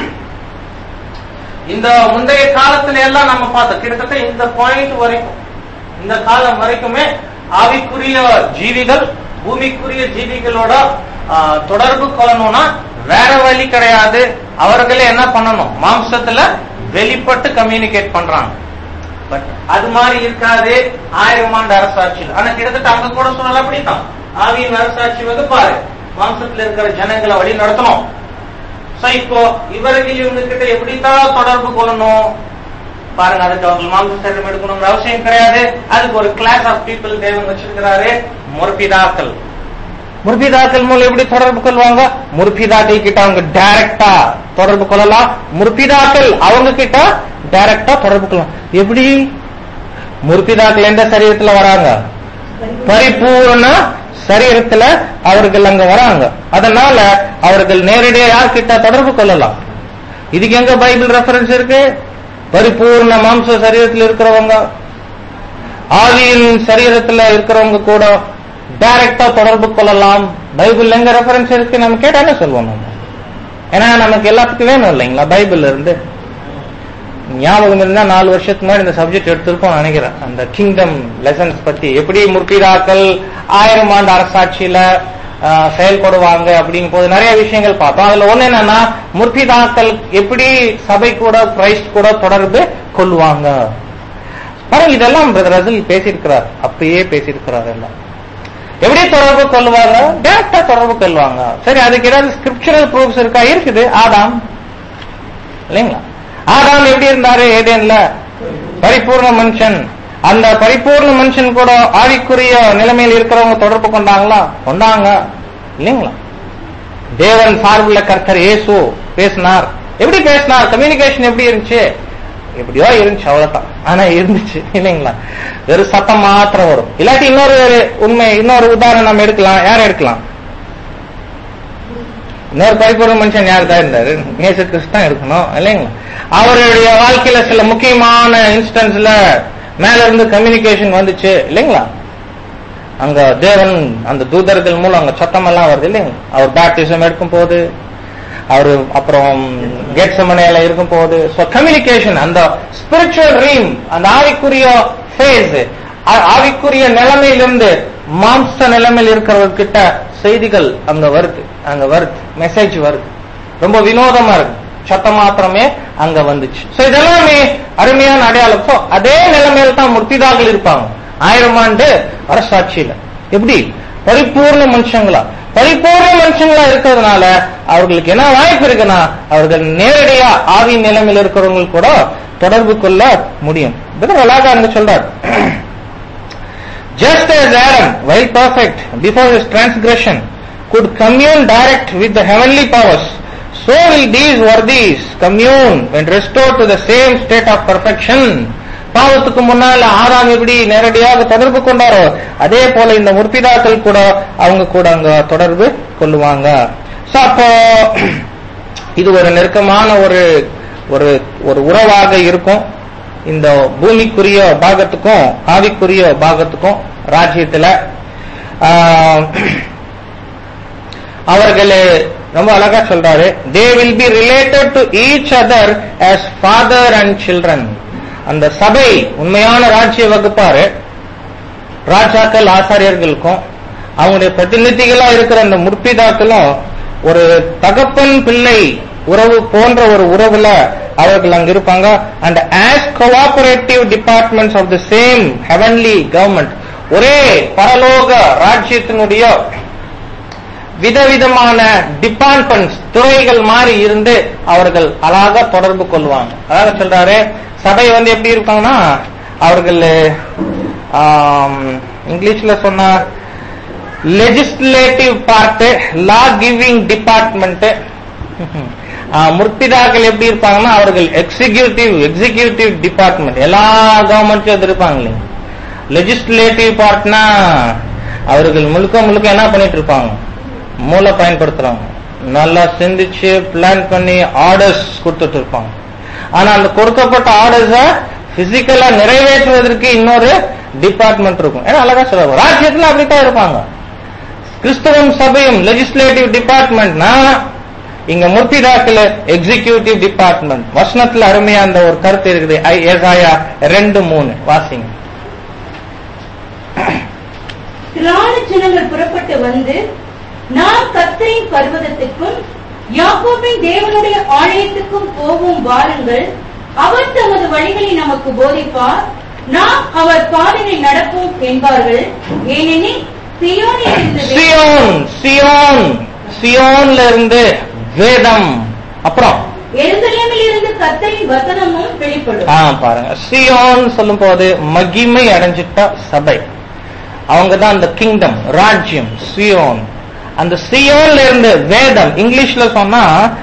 இந்த முந்தைய காலத்துல எல்லாம் நம்ம பார்த்தோம் கிட்டத்தட்ட இந்த பாயிண்ட் வரைக்கும் இந்த காலம் வரைக்குமே ஆவிக்குரிய ஜீவிகள் பூமிக்குரிய ஜீவிகளோட ஆ, தொடர்பு கொள்ளணும்னா வேற வழி கிடையாது அவர்களே என்ன பண்ணணும் மாம்சத்துல வெளிப்பட்டு கம்யூனிகேட் பண்றாங்க பட் அது மாதிரி இருக்காது ஆயிரம் ஆண்டு அரசாட்சியில் ஆனா கிட்டத்தட்ட அங்க கூட சொல்லலாம் அப்படித்தான் ஆவியின் அரசாட்சி வந்து பாரு மாம்சத்துல இருக்கிற ஜனங்களை வழி நடத்தணும் சோ இப்போ இவர்கள் இவங்க கிட்ட எப்படித்தான் தொடர்பு கொள்ளணும் பாருங்க அதுக்கு அவங்க மாம்ச சரீரம் எடுக்கணுங்கிற அவசியம் கிடையாது அதுக்கு ஒரு கிளாஸ் ஆஃப் பீப்புள் தேவன் வச்சிருக்கிறாரு முற்பிதாக்கள் முற்பிதாக்கள் மூலம் எப்படி தொடர்பு கொள்வாங்க முற்பிதாக்கள் கிட்ட அவங்க டைரக்டா தொடர்பு கொள்ளலாம் முற்பிதாக்கள் அவங்க கிட்ட டைரக்டா தொடர்பு கொள்ளலாம் எப்படி முற்பிதாக்கள் எந்த சரீரத்துல வராங்க பரிபூர்ண சரீரத்துல அவர்கள் அங்க வராங்க அதனால அவர்கள் நேரடியா யார்கிட்ட தொடர்பு கொள்ளலாம் இதுக்கு எங்க பைபிள் ரெஃபரன்ஸ் இருக்கு பரிபூர்ண மாம்ச சரீரத்தில் இருக்கிறவங்க ஆவியின் சரீரத்துல இருக்கிறவங்க கூட டைரக்டா தொடர்பு கொள்ளலாம் பைபிள் எங்க ரெஃபரன்ஸ் இருக்கு நம்ம கேட்டாலே சொல்லுவோம் நம்ம ஏன்னா நமக்கு எல்லாத்துக்கும் வேணும் இல்லைங்களா பைபிள்ல இருந்து ஞாபகம் இருந்தா நாலு வருஷத்துக்கு முன்னாடி இந்த சப்ஜெக்ட் எடுத்திருப்போம் நினைக்கிறேன் அந்த கிங்டம் லெசன்ஸ் பத்தி எப்படி முற்பிதாக்கள் ஆயிரம் ஆண்டு அரசாட்சியில ஆஹ், செயல்படுவாங்க அப்படிங்கும் போது நிறைய விஷயங்கள் பார்த்தோம் அதுல ஒண்ணு என்னன்னா முற்பிதாக்கள் எப்படி சபை கூட கிரைஸ்ட் கூட தொடர்பு கொள்வாங்க பாருங்க இதெல்லாம் பிரதர் ரசில் பேசியிருக்கிறார் அப்பயே பேசியிருக்கிறார் எல்லாம் எப்படி தொடர்பு கொள்வாங்க டேரக்டா தொடர்பு கொள்வாங்க சரி அதுக்கு ஏதாவது ஸ்கிரிப்சுரல் ப்ரூஃப்ஸ் இருக்கா இருக்குது ஆதாம் இல்லைங்களா ஆதாம் எப்படி இருந்தாரு ஏதேன்ல பரிபூர்ண மனுஷன் அந்த பரிபூர்ண மனுஷன் கூட ஆவிக்குரிய நிலைமையில் இருக்கிறவங்க தொடர்பு கொண்டாங்களா கொண்டாங்க இல்லைங்களா தேவன் சார்புள்ள கர்த்தர் இயேசு பேசினார் எப்படி பேசினார் கம்யூனிகேஷன் எப்படி இருந்துச்சு எப்படியோ இருந்துச்சு அவ்வளவுதான் ஆனா இருந்துச்சு இல்லைங்களா வெறும் சத்தம் மாத்திரம் வரும் இல்லாட்டி இன்னொரு ஒரு உண்மை இன்னொரு உதாரணம் நம்ம எடுக்கலாம் யார் எடுக்கலாம் இன்னொரு பரிபூர்ண மனுஷன் யார் தான் இருந்தாரு இயேசு கிறிஸ்து தான் இருக்கணும் இல்லைங்களா அவருடைய வாழ்க்கையில சில முக்கியமான இன்ஸ்டன்ஸ்ல மேல இருந்து கம்யூனிகேஷன் வந்துச்சு இல்லைங்களா அங்க தேவன் அந்த தூதர்கள் மூலம் அங்க சத்தம் எல்லாம் வருது இல்லைங்களா அவர் பேப்டிசம் எடுக்கும் போது அவரு அப்புறம் கேட்சமனையில இருக்கும் போது கம்யூனிகேஷன் அந்த ஸ்பிரிச்சுவல் ரீம் அந்த ஆவிக்குரிய ஃபேஸ் ஆவிக்குரிய நிலைமையிலிருந்து மாம்ச நிலைமையில் இருக்கிறவர்கிட்ட செய்திகள் அங்க வருது அங்க வருது மெசேஜ் வருது ரொம்ப வினோதமா இருக்கு சத்தம் மாத்திரமே அங்க வந்துச்சு சோ இதெல்லாமே அருமையான அடையாளம் So, அதே நிலைமையில தான் முர்த்திதாக்கள் இருப்பாங்க ஆயிரம் ஆண்டு அரசாட்சியில எப்படி பரிபூர்ண மனுஷங்களா பரிபூர்ண மனுஷங்களா இருக்கிறதுனால அவர்களுக்கு என்ன வாய்ப்பு இருக்குன்னா அவர்கள் நேரடியா ஆவி நிலைமையில் இருக்கிறவங்க கூட தொடர்பு கொள்ள முடியும் இது அழகா அங்க சொல்றாரு Just as Adam, while perfect before his transgression, could commune direct with the heavenly powers, so will these worthies commune when restored to the same state of perfection. பாவத்துக்கு முன்னால ஆறாம் எப்படி நேரடியாக தொடர்பு கொண்டாரோ அதே போல இந்த முற்பிதாக்கள் கூட அவங்க கூட அங்க தொடர்பு கொள்ளுவாங்க So, அப்போ இது ஒரு நெருக்கமான ஒரு ஒரு ஒரு உறவாக இருக்கும் இந்த பூமிக்குரிய பாகத்துக்கும் ஆவிக்குரிய பாகத்துக்கும் ராஜ்யத்துல ஆஹ், அவர்களே ரொம்ப அழகா சொல்றாரு they will be related to each other as father and children அந்த சபை உண்மையான ராஜ்ய வகுப்பாரு ராஜாக்கள் ஆசாரியர்களுக்கும் அவங்களுடைய பிரதிநிதிகளா இருக்கிற அந்த முற்பிதாக்களும் ஒரு தகப்பன் பிள்ளை உறவு போன்ற ஒரு உறவுல அவர்கள் அங்க இருப்பாங்க and as cooperative departments of the same heavenly government ஒரே பரலோக ராஜ்யத்தினுடைய விதவிதமான டிபார்ட்மெண்ட்ஸ் துறைகள் மாறி இருந்து அவர்கள் அழகா தொடர்பு கொள்வாங்க அதாவது சொல்றாரு சபை வந்து எப்படி இருப்பாங்கன்னா அவர்கள் ஆம், இங்கிலீஷ்ல சொன்னா legislative part law giving department முற்பிதாக்கள் எப்படி இருப்பாங்கன்னா அவர்கள் எக்ஸிகியூட்டிவ் எக்ஸிகியூட்டிவ் டிபார்ட்மெண்ட் எல்லா கவர்மெண்ட்லயும் அது இருப்பாங்க இல்லைங்க லெஜிஸ்லேட்டிவ் பார்ட்னா அவர்கள் முழுக்க முழுக்க என்ன பண்ணிட்டு இருப்பாங்க மூளை பயன்படுத்துறாங்க நல்லா சிந்திச்சு பிளான் பண்ணி ஆர்டர்ஸ் கொடுத்துட்டு இருப்பாங்க ஆனா அந்த கொடுக்கப்பட்ட ஆர்டர்ஸ பிசிக்கலா நிறைவேற்றுவதற்கு இன்னொரு டிபார்ட்மெண்ட் இருக்கும் ஏன்னா அழகா சொல்லுவாங்க ராஜ்யத்துல அப்படித்தான் இருப்பாங்க கிறிஸ்தவம் சபையும் லெஜிஸ்லேட்டிவ் டிபார்ட்மெண்ட்னா இங்க முர்த்திதாக்கல எக்ஸிகியூட்டிவ் டிபார்ட்மெண்ட் வசனத்துல அருமையா அந்த ஒரு கருத்து இருக்குது ஐ- ஏசாயா ரெண்டு மூணு வாசிங்க திராண ஜனங்கள் புறப்பட்டு வந்து நாம் கர்த்தரின் பர்வதத்துக்கும் யாக்கோபின் தேவனுடைய ஆலயத்துக்கும் போகும் வாருங்கள் அவர் தமது வழிகளை நமக்கு போதிப்பார் நாம் அவர் பாதையில் நடப்போம் என்பார்கள் ஏனெனில் சியோனில் இருந்து சியோன் சியோன் சியோன்ல இருந்து வேதம் அப்புறம் எருசலேமில் இருந்து கர்த்தரின் வசனமும் வெளிப்படும் ஆ பாருங்க சியோன் சொல்லும் போது மகிமை அடைஞ்சிட்ட சபை அவங்க தான் அந்த கிங்டம் ராஜ்யம் சியோன் அந்த சியோன்ல இருந்து வேதம் இங்கிலீஷ்ல சொன்னா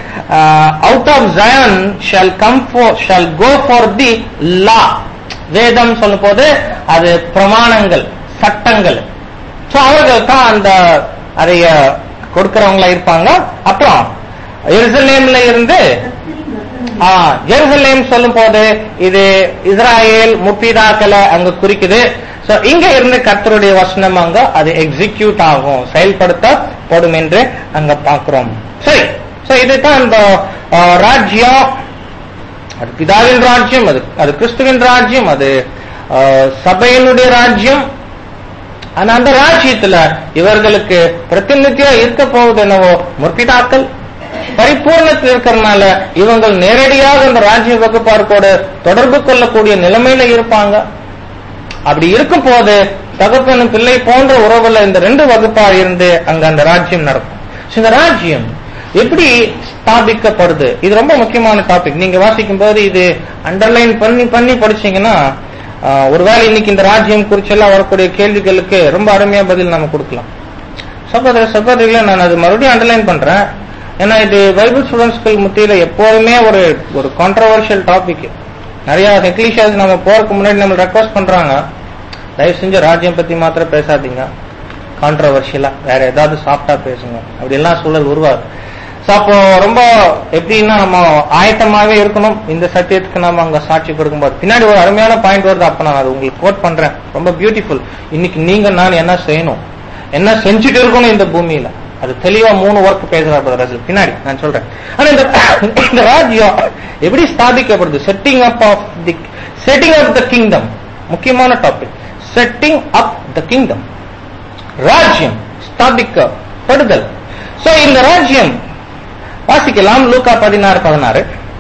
out of Zion shall come forth shall go forth the law வேதம் சொல்லும் போது அது பிரமாணங்கள் சட்டங்கள் சோ அவர்கள் தான் அந்த அதைய கொடுக்கிறவங்களா இருப்பாங்க அப்புறம் எருசலேம்ல இருந்து கர்த்தரின் வசனம் ஆ, ஜெருசலேம் சொல்லும் போது இது இஸ்ராயேல் முப்பிதாக்களை அங்க குறிக்குது சோ இங்க இருந்து கர்த்தருடைய வசனம் அங்க அது எக்ஸிக்யூட் ஆகும் செயல்படுத்தப்படும் என்று அங்க பார்க்கிறோம் சரி சோ இதுதான் அந்த ஆ, ராஜ்யம் அது பிதாவின் ராஜ்யம் அது அது கிறிஸ்துவின் ராஜ்யம் அது ஆ, சபையினுடைய ராஜ்யம் ஆனா அந்த ராஜ்யத்துல இவர்களுக்கு பிரதிநிதியா இருக்க போவது என்னவோ முற்பிதாக்கள் பரிபூர்ணத்தில் இருக்கிறதுனால இவங்க நேரடியாக அந்த ராஜ்ய வகுப்பார்க்கோடு தொடர்பு கொள்ளக்கூடிய நிலைமையில இருப்பாங்க அப்படி இருக்கும் போது தகப்பனும் பிள்ளை போன்ற உறவுல இந்த ரெண்டு வகுப்பார் இருந்து அங்க அந்த ராஜ்யம் நடக்கும் So, இந்த ராஜ்யம் எப்படி ஸ்தாபிக்கப்படுது இது ரொம்ப முக்கியமான டாபிக் நீங்க வாசிக்கும் போது இது அண்டர்லைன் பண்ணி பண்ணி படிச்சீங்கன்னா ஆஹ், ஒருவேளை இன்னைக்கு இந்த ராஜ்யம் குறிச்செல்லாம் வரக்கூடிய கேள்விகளுக்கு ரொம்ப அருமையா பதில் நம்ம கொடுக்கலாம் சகோதர சகோதரிகளை நான் அது மறுபடியும் அண்டர்லைன் பண்றேன் ஏன்னா இது பைபிள் ஸ்டூடெண்ட்ஸ்கள் மத்தியில எப்போதுமே ஒரு ஒரு கான்ட்ரவர்ஷியல் டாபிக் நிறைய எக்லிஷியாஸ் நம்ம போறதுக்கு முன்னாடி நம்ம ரெக்வஸ்ட் பண்றாங்க தயவு செஞ்சு ராஜ்யம் பத்தி மாத்திரம் பேசாதீங்க கான்ட்ரவர்ஷியலா வேற ஏதாவது சாஃப்டா பேசுங்க அப்படி எல்லாம் சூழல் உருவாது ஸோ அப்போ ரொம்ப எப்படின்னா நம்ம ஆயத்தமாவே இருக்கணும் இந்த சத்தியத்துக்கு நாம அங்க சாட்சி கொடுக்கும்போது பின்னாடி ஒரு அருமையான பாயிண்ட் வருது அப்ப நான் அது உங்களுக்கு கோட் பண்றேன் ரொம்ப பியூட்டிஃபுல் இன்னைக்கு நீங்க நான் என்ன செய்யணும் என்ன செஞ்சுட்டு இருக்கணும் இந்த பூமியில அது தெளிவா மூணு ஒர்க் பேசுறாரு brother ரசல். பின்னாடி நான் சொல்றேன் ஆனா இந்த இந்த ராஜ்யம் எப்படி ஸ்தாபிக்கப்படுது setting up of the setting up the kingdom முக்கியமான topic setting up the kingdom ராஜ்யம் ஸ்தாபிக்கப்படுதல் சோ இந்த ராஜ்யம் வாசிக்கலாம் லூக்கா பதினாறு பதினாறு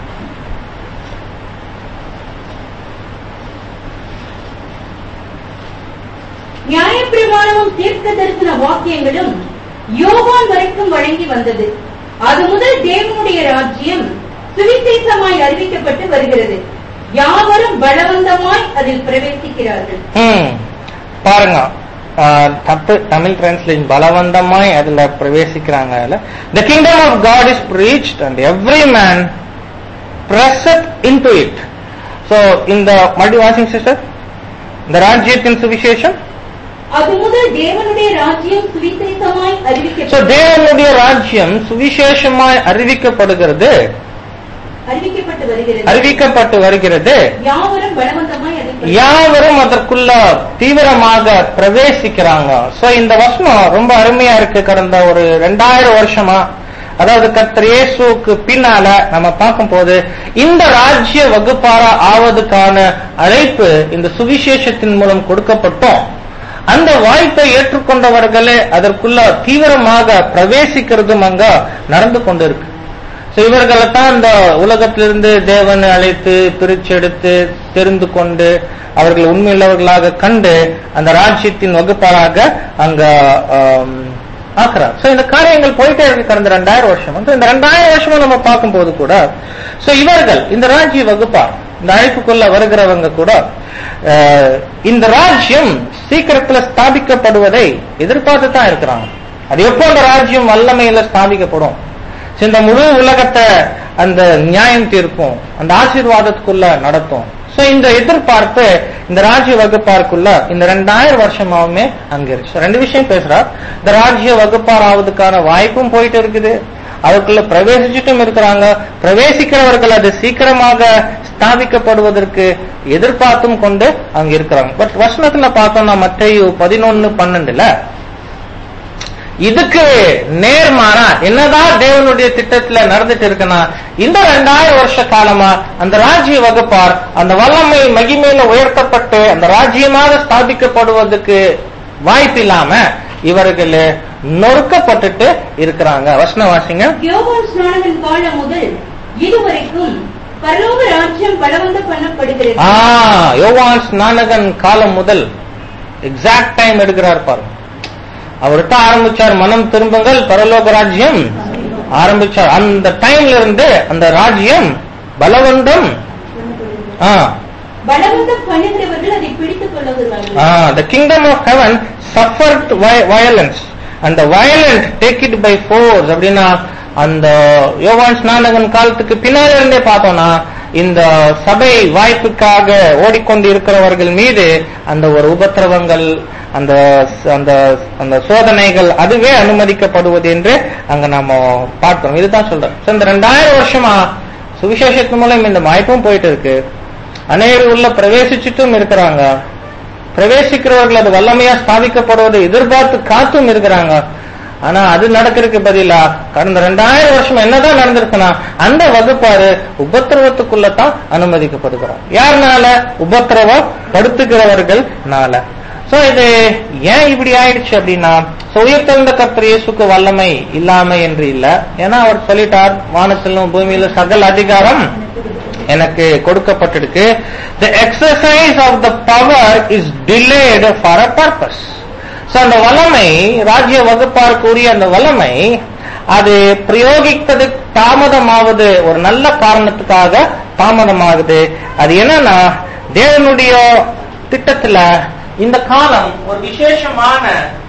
நியாயப்பிரமாணமும் தீர்க்க தரிசன வாக்கியங்களும் யோவான் வரைக்கும் வழங்கி வந்தது அது முதல் தேவனுடைய ராஜ்யம் சுவிசேஷமாய் அறிவிக்கப்பட்டு வருகிறது யாவரும் பலவந்தமாய் அதில் பிரவேசிக்கிறார்கள் ம், பாருங்க ஆ, தப்பு தமிழ் டிரான்ஸ்லேஷன் பலவந்தமாய் அதுல பிரவேசிக்கிறாங்க அதுல the kingdom of God is preached and every man presseth into it so இந்த மல்டி வாசிங் சிஸ்டர் இந்த ராஜ்யத்தின் சுவிசேஷம் அது முதல் தேவனுடைய ராஜ்யம் சுவிசேஷமாய் சோ அறிவிக்கப்பட்டு தேவனுடைய ராஜ்யம் சுவிசேஷமாய் அறிவிக்கப்படுகிறது அறிவிக்கப்பட்டு வருகிறது அறிவிக்கப்பட்டு வருகிறது யாவரும் பலவந்தமாய் அதில் பிரவேசிக்கிறார்கள். யாவரும் அதற்குள்ள தீவிரமாக பிரவேசிக்கிறாங்க சோ இந்த வசனம் ரொம்ப அருமையா இருக்கு கடந்த ஒரு ரெண்டாயிரம் வருஷமா அதாவது கர்த்தர் இயேசுவுக்கு பின்னால நம்ம பார்க்கும்போது இந்த ராஜ்ய வகுப்பாரா ஆவதுக்கான அழைப்பு இந்த சுவிசேஷத்தின் மூலம் கொடுக்கப்பட்டோம் அந்த வாய்ப்பை ஏற்றுக்கொண்டவர்களே அதற்குள்ள தீவிரமாக பிரவேசிக்கிறதும் அங்க நடந்து கொண்டிருக்கு So, இவர்களை தான் இந்த உலகத்திலிருந்து தேவன் அழைத்து பிரிச்செடுத்து தெரிந்து கொண்டு அவர்கள் உண்மையுள்ளவர்களாக கண்டு அந்த ராஜ்யத்தின் வகுப்பாராக அங்க ஆம், ஆக்குறார் சோ இந்த காரியங்கள் போயிட்டே இருக்கு கடந்த ரெண்டாயிரம் வருஷம் So, இந்த ரெண்டாயிரம் வருஷமா நம்ம பார்க்கும்போது கூட சோ இவர்கள் இந்த ராஜ்ய வகுப்பார் இந்த அழைப்புக்குள்ள வருகிறவங்க கூட அஹ், இந்த ராஜ்யம் சீக்கிரத்துல ஸ்தாபிக்கப்படுவதை எதிர்பார்த்து தான் இருக்கிறாங்க அது எப்போ அந்த ராஜ்யம் வல்லமையில ஸ்தாபிக்கப்படும் So, இந்த முழு உலகத்தை அந்த நியாயம் தீர்க்கும் அந்த ஆசீர்வாதத்துக்குள்ள நடத்தும் சோ இந்த எதிர்பார்ப்பு இந்த ராஜ்ய வகுப்பாருக்குள்ள இந்த ரெண்டாயிரம் வருஷமாவுமே அங்க இருக்கு So, ரெண்டு விஷயம் பேசுறார் இந்த ராஜ்ய வகுப்பார் ஆவதுக்கான வாய்ப்பும் போயிட்டு இருக்குது அதுக்குள்ள பிரவேசிச்சுட்டும் இருக்கிறாங்க பிரவேசிக்கிறவர்கள் அது சீக்கிரமாக ஸ்தாபிக்கப்படுவதற்கு எதிர்பார்த்தும் கொண்டு அங்க இருக்கிறாங்க பட் வசனத்துல பார்த்தோம்னா மத்தையு பதினொன்னு பன்னெண்டுல இதுக்கு நேர்மாறா என்னதான் தேவனுடைய திட்டத்துல நடந்துட்டு இருக்குன்னா இந்த ரெண்டாயிரம் வருஷ காலமா அந்த ராஜ்ய வகுப்பார் அந்த வல்லமை மகிமையில உயர்த்தப்பட்டு அந்த ராஜ்யமாக ஸ்தாபிக்கப்படுவதற்கு வாய்ப்பு இல்லாம இவர்கள் நொறுக்கப்பட்டுட்டு இருக்கிறாங்க வசன வாசிங்க யோவான் ஸ்நானகன் காலம் முதல் இதுவரைக்கும் பரலோக ராஜ்யம் பலவந்த பண்ணப்படுகிறது ஆ யோவான் ஸ்நானகன் காலம் முதல் எக்ஸாக்ட் டைம் எடுக்கிறார் பாருங்க அவர்கிட்ட ஆரம்பிச்சார் மனம் திரும்புங்கள் பரலோக ராஜ்யம் ஆரம்பிச்சார் அந்த டைம்ல இருந்து அந்த ராஜ்யம் பலவந்தம் ஆ பலவந்தம் பண்ணுகிறவர்கள் அதை பிடித்துக் கொள்ளுகிறார்கள் the kingdom of heaven suffered vi- violence and the violent take it by force அப்படின்னா அந்த யோவான் ஸ்நானகன் காலத்துக்கு பின்னால இருந்தே பார்த்தோம்னா இந்த சபை வாய்ப்புக்காக ஓடிக்கொண்டு இருக்கிறவர்கள் மீது அந்த ஒரு உபத்திரவங்கள் அந்த அந்த அந்த சோதனைகள் அதுவே அனுமதிக்கப்படுவது என்று அங்க நாம பார்த்தோம் இதுதான் சொல்றேன் So, இந்த ரெண்டாயிரம் வருஷமா சுவிசேஷத்து மூலம் இந்த வாய்ப்பும் போயிட்டு இருக்கு அநேகர் உள்ள பிரவேசிச்சுட்டும் இருக்கிறாங்க பிரவேசிக்கிறவர்கள் அது வல்லமையா ஸ்தாபிக்கப்படுவதை எதிர்பார்த்து காத்தும் இருக்கிறாங்க ஆனா அது நடக்கிறதுக்கு பதிலா கடந்த ரெண்டாயிரம் வருஷம் என்னதான் நடந்திருக்குன்னா அந்த வகுப்பாரு உபத்திரவத்துக்குள்ளதான் அனுமதிக்கப்படுகிறார் யாருனால உபத்திரவம் படுத்துகிறவர்கள்னால சோ இது ஏன் இப்படி ஆயிடுச்சு அப்படின்னா so உயிர்த்தெழுந்த கர்த்தர் இயேசுக்கு வல்லமை இல்லாம என்று இல்ல ஏன்னா அவர் சொல்லிட்டார் வானத்திலும் பூமியில சகல அதிகாரம் எனக்கு கொடுக்கப்பட்டிருக்கு the exercise of the power is delayed for a purpose so அந்த வல்லமை ராஜ்ய வகுப்பாருக்குரிய அந்த வல்லமை அது பிரயோகிப்பது தாமதமாவது ஒரு நல்ல காரணத்துக்காக தாமதமாகுது அது என்னன்னா தேவனுடைய திட்டத்துல இந்த காலம் ஒரு விசேஷமான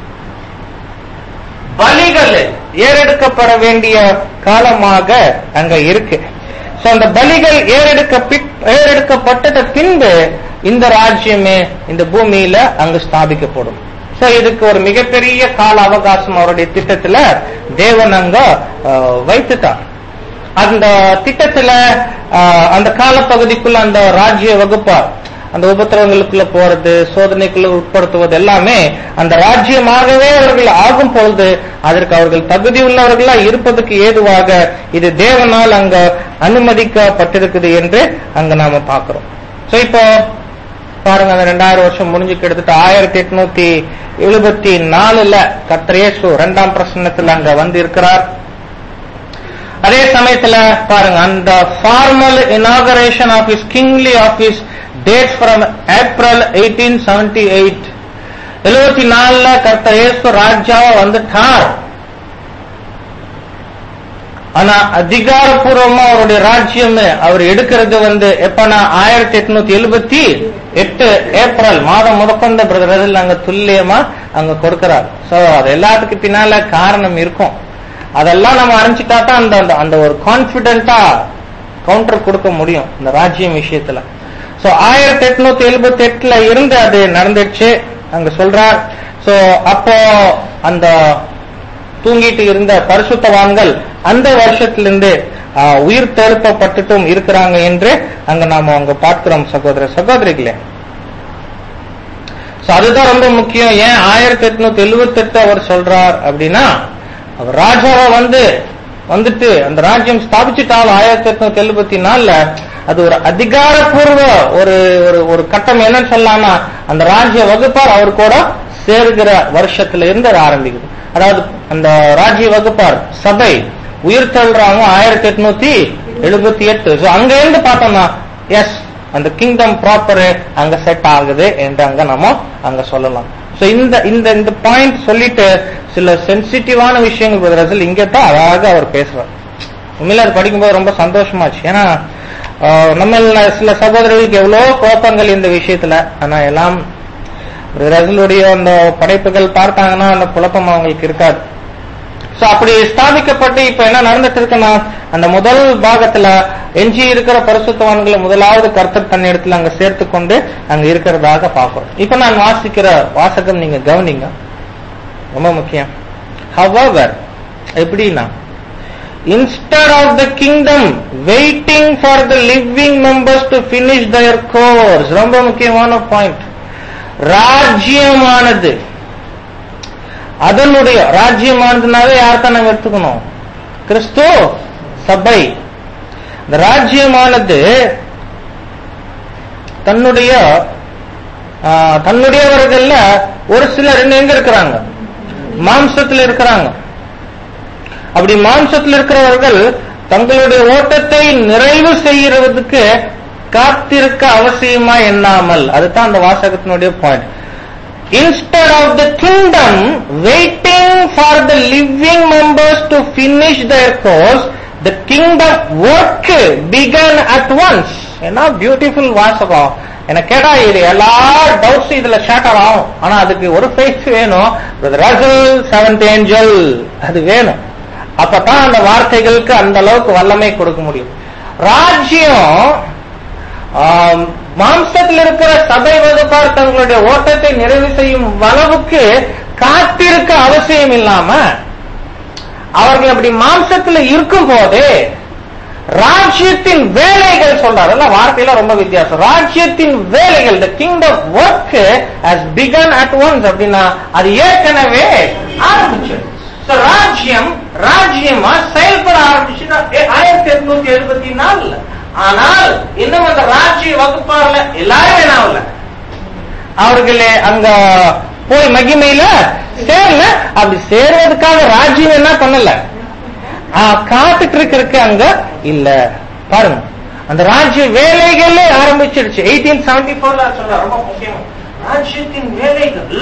பலிகள் ஏறெடுக்கப்பட வேண்டிய காலமாக அங்க இருக்கு சோ அந்த பலிகள் ஏறெடுக்க ஏறெடுக்கப்பட்டத பின்பு இந்த ராஜ்யமே இந்த பூமியில அங்கு ஸ்தாபிக்கப்படும் சோ இதுக்கு ஒரு மிகப்பெரிய கால அவகாசம் அவருடைய திட்டத்துல தேவன் அங்க அஹ், வைத்துட்டார் அந்த திட்டத்துல அஹ், அந்த காலப்பகுதிக்குள்ள அந்த ராஜ்ய வகுப்பார் அந்த உபத்திரவங்களுக்குள்ள போறது சோதனைக்குள்ள உட்படுத்துவது எல்லாமே அந்த ராஜ்யமாகவே அவர்கள் ஆகும் பொழுது அதற்கு அவர்கள் தகுதி உள்ளவர்களா இருப்பதற்கு ஏதுவாக இது தேவனால் அங்க அனுமதிக்கப்பட்டிருக்குது என்று அங்க நாம பார்க்கிறோம் சோ இப்போ பாருங்க அந்த ரெண்டாயிரம் வருஷம் முடிஞ்சு கிட்டத்தட்ட ஆயிரத்தி எட்நூத்தி எழுபத்தி நாலுல கத்திரேசு இரண்டாம் பிரசன்னத்துல அங்க வந்து இருக்கிறார் அதே சமயத்துல பாருங்க அந்த formal inauguration of his kingly office dated from April eighteen seventy eight எழுபத்தி நாலுல கர்த்தர் இயேசு ராஜாவா வந்துட்டார் ஆனா அதிகாரப்பூர்வமா அவருடைய ராஜ்யம் அவர் எடுக்கிறது வந்து எப்பனா ஆயிரத்தி எட்நூத்தி எழுபத்தி எட்டு ஏப்ரல் மாதம் முதற்கொண்ட பிரதரில் அங்க துல்லியமா அங்க கொடுக்கிறார் சோ அது எல்லாத்துக்கு பின்னால காரணம் இருக்கும் அதெல்லாம் நம்ம அறிஞ்சிட்டா தான் அந்த அந்த- அந்த ஒரு கான்பிடென்டா கவுண்டர் கொடுக்க முடியும் இந்த ராஜ்யம் விஷயத்துல சோ ஆயிரத்தி எட்நூத்தி எழுபத்தி எட்டுல இருந்து அது நடந்துச்சு அங்க சொல்றார் சோ அப்போ அந்த தூங்கிட்டு இருந்த பரிசுத்தவான்கள் அந்த வருஷத்திலிருந்து ஆஹ், உயிர் தெழுப்பப்பட்டுட்டும் இருக்கிறாங்க என்று அங்க நாம அங்க பார்க்கிறோம் சகோதர சகோதரிகளே So, அதுதான் ரொம்ப முக்கியம் ஏன் ஆயிரத்தி எட்நூத்தி எழுபத்தி எட்டு அவர் சொல்றார் அப்படின்னா அவர் ராஜாவா வந்து வந்துட்டு அந்த ராஜ்யம் ஸ்தாபிச்சுட்டாலும் ஆயிரத்தி எட்நூத்தி எழுபத்தி நாலுல அது ஒரு அதிகாரப்பூர்வ ஒரு ஒரு ஒரு கட்டம் என்னன்னு சொல்லலாம்னா அந்த ராஜ்ய வகுப்பார் அவர் கூட சேர்கிற வருஷத்துல இருந்து அது ஆரம்பிக்குது அதாவது அந்த ராஜ்ய வகுப்பார் சபை உயிர் தள்ளுறாங்க ஆயிரத்தி எட்நூத்தி எழுபத்தி எட்டு சோ அங்க இருந்து பார்த்தோம்னா எஸ் அந்த கிங்டம் ப்ராப்பர் அங்க செட் ஆகுது என்று அங்க நம்ம அங்க சொல்லலாம் சோ இந்த இந்த இந்த பாயிண்ட் சொல்லிட்டு சில சென்சிட்டிவான விஷயங்கள் brother ரசல் இங்க தான் அழகாக அவர் பேசுறார் உண்மையில அது படிக்கும்போது ரொம்ப சந்தோஷமாச்சு ஏன்னா ஆஹ், நம்ம சில சகோதரர்களுக்கு எவ்வளவு குழப்பங்கள் இந்த விஷயத்துல ஆனா எல்லாம் ரசலுடைய அந்த படைப்புகள் பார்த்தாங்கன்னா அந்த குழப்பம் அவங்களுக்கு இருக்காது சோ அப்படி ஸ்தாபிக்கப்பட்டு இப்ப என்ன நடந்துட்டு இருக்குன்னா அந்த முதல் பாகத்துல எஞ்சி இருக்கிற பரிசுத்தவான்களை முதலாவது கர்த்தர் தன் இடத்துல அங்க சேர்த்து கொண்டு அங்க இருக்கிறதாக பார்க்கிறோம் இப்ப நான் வாசிக்கிற வாசகம் நீங்க கவனிங்க ரொம்ப முக்கியம் ஹவர் எப்படின்னா instead of the kingdom waiting for the living members to finish their course ரொம்ப முக்கியமான பாயிண்ட் ராஜ்யமானது அதனுடைய ராஜ்யமானதுனாவே யார் தான் நாங்க எடுத்துக்கணும் கிறிஸ்து சபை இந்த ராஜ்யமானது தன்னுடைய ஆ, தன்னுடையவர்கள்ல ஒரு சிலர் இன்னும் எங்க இருக்கிறாங்க மாம்சத்துல இருக்கிறாங்க அப்படி மாம்சத்தில் இருக்கிறவர்கள் தங்களுடைய ஓட்டத்தை நிறைவு செய்யறதுக்கு காத்திருக்க அவசியமா எண்ணாமல் அதுதான் அந்த வாசகத்தினுடைய point instead of the kingdom waiting for the living members to finish their course the kingdom work began at once என்ன பியூட்டிஃபுல் வாசகம் எனக்கு கேட்டா இது எல்லா டவுட்ஸ் இதுல ஷேட்டர் ஆகும் ஆனா அதுக்கு ஒரு ஃபேஸ் வேணும் ரசல் செவன்த் ஏஞ்சல் அது வேணும் அப்பதான் அந்த வார்த்தைகளுக்கு அந்த அளவுக்கு வல்லமை கொடுக்க முடியும் ராஜ்யம் ஆம், மாம்சத்தில் இருக்கிற சபை வகுப்பார் தங்களுடைய ஓட்டத்தை நிறைவு செய்யும் அளவுக்கு காத்திருக்க அவசியம் இல்லாம அவர்கள் அப்படி மாம்சத்துல இருக்கும் போதே ராஜ்யத்தின் வேலைகள் சொல்றாரு எல்லாம் வார்த்தையில ரொம்ப வித்தியாசம் ராஜ்யத்தின் வேலைகள் the kingdom work has begun at once அப்படின்னா அது ஏற்கனவே ஆரம்பிச்சது So, ராஜ்யம் ராஜ்யமா செயல்பட ஆரம்பிச்சுன்னா ஆயிரத்தி எட்நூத்தி எழுபத்தி நாலுல ஆனால் இன்னும் அந்த ராஜ்ய வகுப்பார்ல எல்லாரும் என்ன ஆகல அவர்களே அங்க போய் மகிமையில சேரல அப்படி சேர்வதற்காக ராஜ்யம் என்ன பண்ணல ஆ, காத்துட்டு இருக்கிறதுக்கு அங்க இல்ல பாருங்க அந்த ராஜ்ய வேலைகளே ஆரம்பிச்சிடுச்சு எயிட்டீன் செவன்டி போர்ல சொல்ற ரொம்ப முக்கியம் ராஜ்யத்தின் வேலைகள்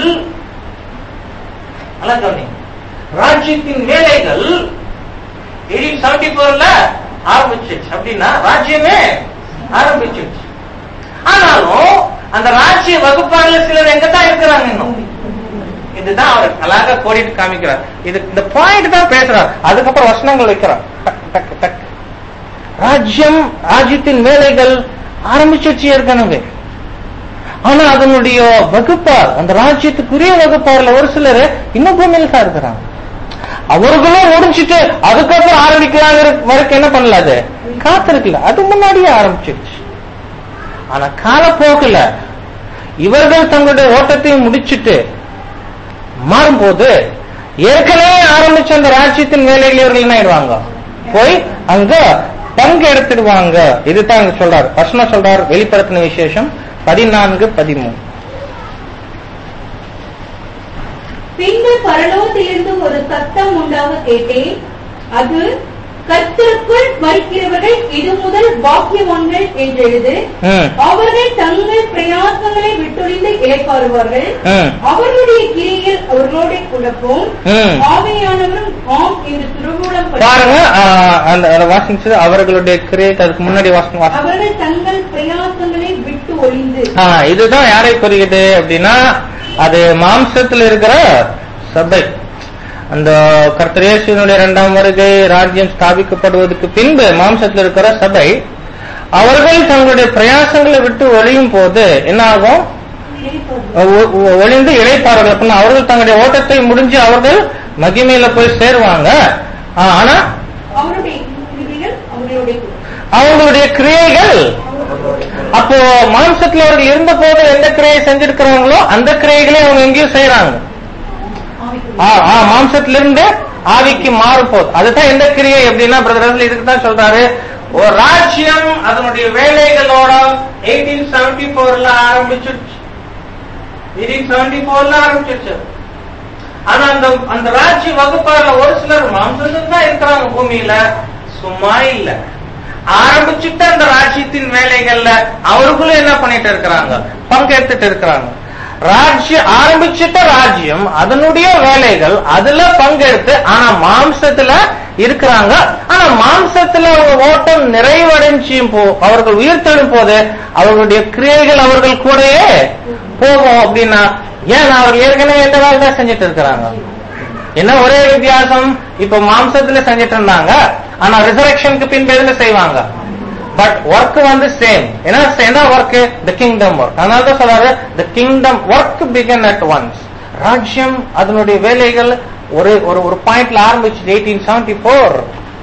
நல்லா கவனிங்க. ராஜ்யத்தின் வேலைகள் எயிட்டீன் செவன்டி போர்ல ஆரம்பிச்சிருச்சு அப்படின்னா ராஜ்யமே ஆரம்பிச்சிருச்சு ஆனாலும் அந்த ராஜ்ய வகுப்பாளர்ல சிலர் எங்க தான் இருக்கிறாங்க இன்னும் இதுதான் அவர் அழகா கோடிட்டு காமிக்கிறார் இது இந்த பாயிண்ட் தான் பேசுறார் அதுக்கப்புறம் வசனங்கள் வைக்கிறார் டக், டக், டக். ராஜ்யம் ராஜ்யத்தின் வேலைகள் ஆரம்பிச்சிருச்சு ஏற்கனவே ஆனா அதனுடைய வகுப்பார் அந்த ராஜ்யத்துக்குரிய வகுப்பார்ல ஒரு சிலர் இன்னும் பூமியில தான் இருக்கிறாங்க அவர்களும் முடிச்சிட்டு அதுக்கப்புறம் ஆரம்பிக்கலாங்கிற வரைக்கும் என்ன பண்ணல அது காத்திருக்கல அது முன்னாடியே ஆரம்பிச்சிருச்சு ஆனா காலப்போக்குல இவர்கள் தங்களுடைய ஓட்டத்தை முடிச்சிட்டு மாறும்போது ஏற்கனவே ஆரம்பிச்ச அந்த ராஜ்யத்தின் வேலையில் இவர்கள் என்ன ஆயிடுவாங்க போய் அங்க பங்கு எடுத்துடுவாங்க இதுதான் அங்க சொல்றாரு வசனம் சொல்றாரு வெளிப்படுத்தின விசேஷம் பதினான்கு பதிமூணு பின்பு பரலோகத்திலிருந்து ஒரு சத்தம் உண்டாக கேட்டேன் அது கர்த்தருக்குள் மறிக்கிறவர்கள் இது முதல் பாக்கியவான்கள் என்றெழுது ம், அவர்கள் தங்கள் பிரயாசங்களை விட்டொழிந்து இழைப்பாருவார்கள் ம், அவர்களுடைய கிரியில் அவர்களோட குழப்பம் ம். ஆவியானவரும் ஆம் என்று திருமூலம் பாருங்க ஆ, அந்த அந்த வாசிச்சது அவர்களுடைய கிரியேட் அதுக்கு முன்னாடி வாசனம் வாசி அவர்கள் தங்கள் பிரயாசங்களை விட்டு ஒழிந்து ஆ, இதுதான் யாரை குறிக்குது அப்படின்னா அது மாம்சத்தில் இருக்கிற சபை அந்த கர்த்தரேசனுடைய இரண்டாம் வருகை ராஜ்யம் ஸ்தாபிக்கப்படுவதற்கு பின்பு மாம்சத்தில் இருக்கிற சபை அவர்கள் தங்களுடைய பிரயாசங்களை விட்டு ஒழியும் போது என்ன ஆகும் ஒ- ஒ- ஒளிந்து இழைப்பார்கள் அப்படின்னா அவர்கள் தங்களுடைய ஓட்டத்தை முடிஞ்சு அவர்கள் மகிமையில போய் சேருவாங்க ஆ, ஆனா அவருடைய கிரிகள் அவர்களுடைய அவங்களுடைய கிரியைகள் அப்போ மாம்சத்துல அவர்கள் இருந்த போது எந்த கிரியை செஞ்சிருக்கிறாங்களோ அந்த கிரியைகளே அவங்க எங்கேயும் செய்யறாங்க ஆவிக்குரிய ஆ, ஆ, மாம்சத்திலிருந்து ஆவிக்கு மாறும் போது அதுதான் எந்த கிரியை எப்படின்னா பிரதர் இதுக்கு தான் சொல்றாரு ஒரு ராஜ்யம் அதனுடைய வேலைகளோட எயிட்டீன் செவன்டி போர்ல ஆரம்பிச்சிருச்சு எயிட்டீன் செவன்டி போர்ல ஆரம்பிச்சிருச்சு ஆனா அந்த அந்த ராஜ்ய வகுப்பால ஒரு சிலர் மாம்சத்துல தான் இருக்கிறாங்க பூமியில சும்மா இல்ல ஆரம்பிச்சுட்டு அந்த ராஜ்யத்தின் வேலைகள்ல அவர்களும் என்ன பண்ணிட்டு இருக்கிறாங்க பங்கெடுத்துட்டு இருக்கிறாங்க ராஜ்ய ஆரம்பிச்சிட்ட ராஜ்யம் அதனுடைய வேலைகள் அதுல பங்கெடுத்து ஆனா மாம்சத்துல இருக்கிறாங்க ஆனா மாம்சத்துல அவங்க ஓட்டம் நிறைவடைஞ்சும் போ அவர்கள் உயிர்த்தெழும் போது அவர்களுடைய கிரியைகள் அவர்கள் கூடயே போகும் அப்படின்னா ஏன் அவர்கள் ஏற்கனவே எந்த வேலை தான் செஞ்சுட்டு இருக்கிறாங்க என்ன ஒரே வித்தியாசம் இப்ப மாம்சத்துல செஞ்சுட்டு இருந்தாங்க ஆனா ரிசரக்ஷனுக்கு பின்பு எதுல செய்வாங்க பட் ஒர்க் வந்து சேம் என்ன என்ன ஒர்க் த கிங்டம் ஒர்க் அதனால தான் சொல்றாரு the kingdom work began at once ராஜ்யம் அதனுடைய வேலைகள் ஒரு ஒரு ஒரு பாயிண்ட்ல ஆரம்பிச்சு எயிட்டீன் செவன்டி போர்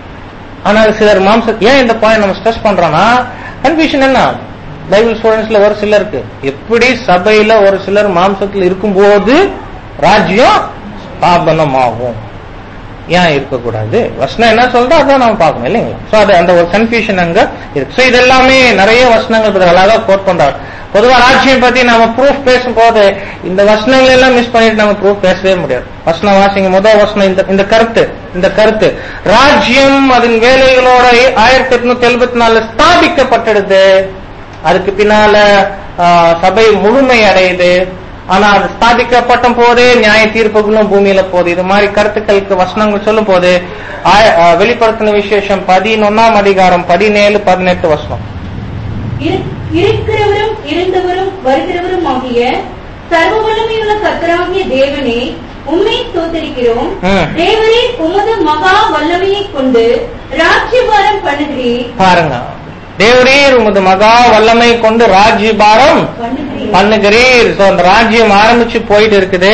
ஆனா சிலர் மாம்ச ஏன் இந்த பாயிண்ட் நம்ம ஸ்ட்ரெஸ் பண்றோம்னா கன்ஃபியூஷன் என்ன பைபிள் ஸ்டூடெண்ட்ஸ்ல ஒரு சிலருக்கு எப்படி சபையில ஒரு சிலர் மாம்சத்தில் இருக்கும்போது ராஜ்யம் ஸ்தாபனமாகும் ஏன் இருக்கக்கூடாது வசனம் என்ன சொல்றோ அதான் நம்ம பார்க்கணும் இல்லைங்களா சோ அது அந்த ஒரு கன்ஃபியூஷன் அங்க இருக்கு சோ இது எல்லாமே நிறைய வசனங்கள் இதுல அழகா கோட் பண்றாரு பொதுவா ராஜ்யம் பத்தி நம்ம ப்ரூஃப் பேசும்போது இந்த வசனங்கள் எல்லாம் மிஸ் பண்ணிட்டு நம்ம ப்ரூஃப் பேசவே முடியாது வசனம் வாசிங்க முதல் வசனம் இந்த இந்த கருத்து இந்த கருத்து ராஜ்யம் அதன் வேலைகளோட ஆயிரத்தி எட்நூத்தி எழுபத்தி நாலுல ஸ்தாபிக்கப்பட்டிடுது அதுக்கு பின்னால ஆ, சபை முழுமை அடையுது ஆனா அது ஸ்தாபிக்கப்பட்ட போதே நியாய தீர்ப்புகளும் பூமியில போகுது இது மாதிரி கருத்துக்களுக்கு வசனங்கள் சொல்லும் போது ஆய- ஆ, வெளிப்படுத்தின விசேஷம் பதினொன்னாம் அதிகாரம் பதினேழு பதினெட்டு வசனம் இரு- இருக்கிறவரும் இருந்தவரும் வருகிறவரும் ஆகிய சர்வ வல்லமையுள்ள கர்த்தராகிய தேவனே உம்மை ஸ்தோத்தரிக்கிறோம் ம். தேவரே உமது மகா வல்லமையை கொண்டு ராஜ்யபாரம் பண்ணுகிறீர் பாருங்க தேவரீர் உமது மகா வல்லமை கொண்டு ராஜ்யபாரம் பண்ணுகிறீர் பண்ணுகிறீர் So, அந்த ராஜ்யம் ஆரம்பிச்சு போயிட்டு இருக்குது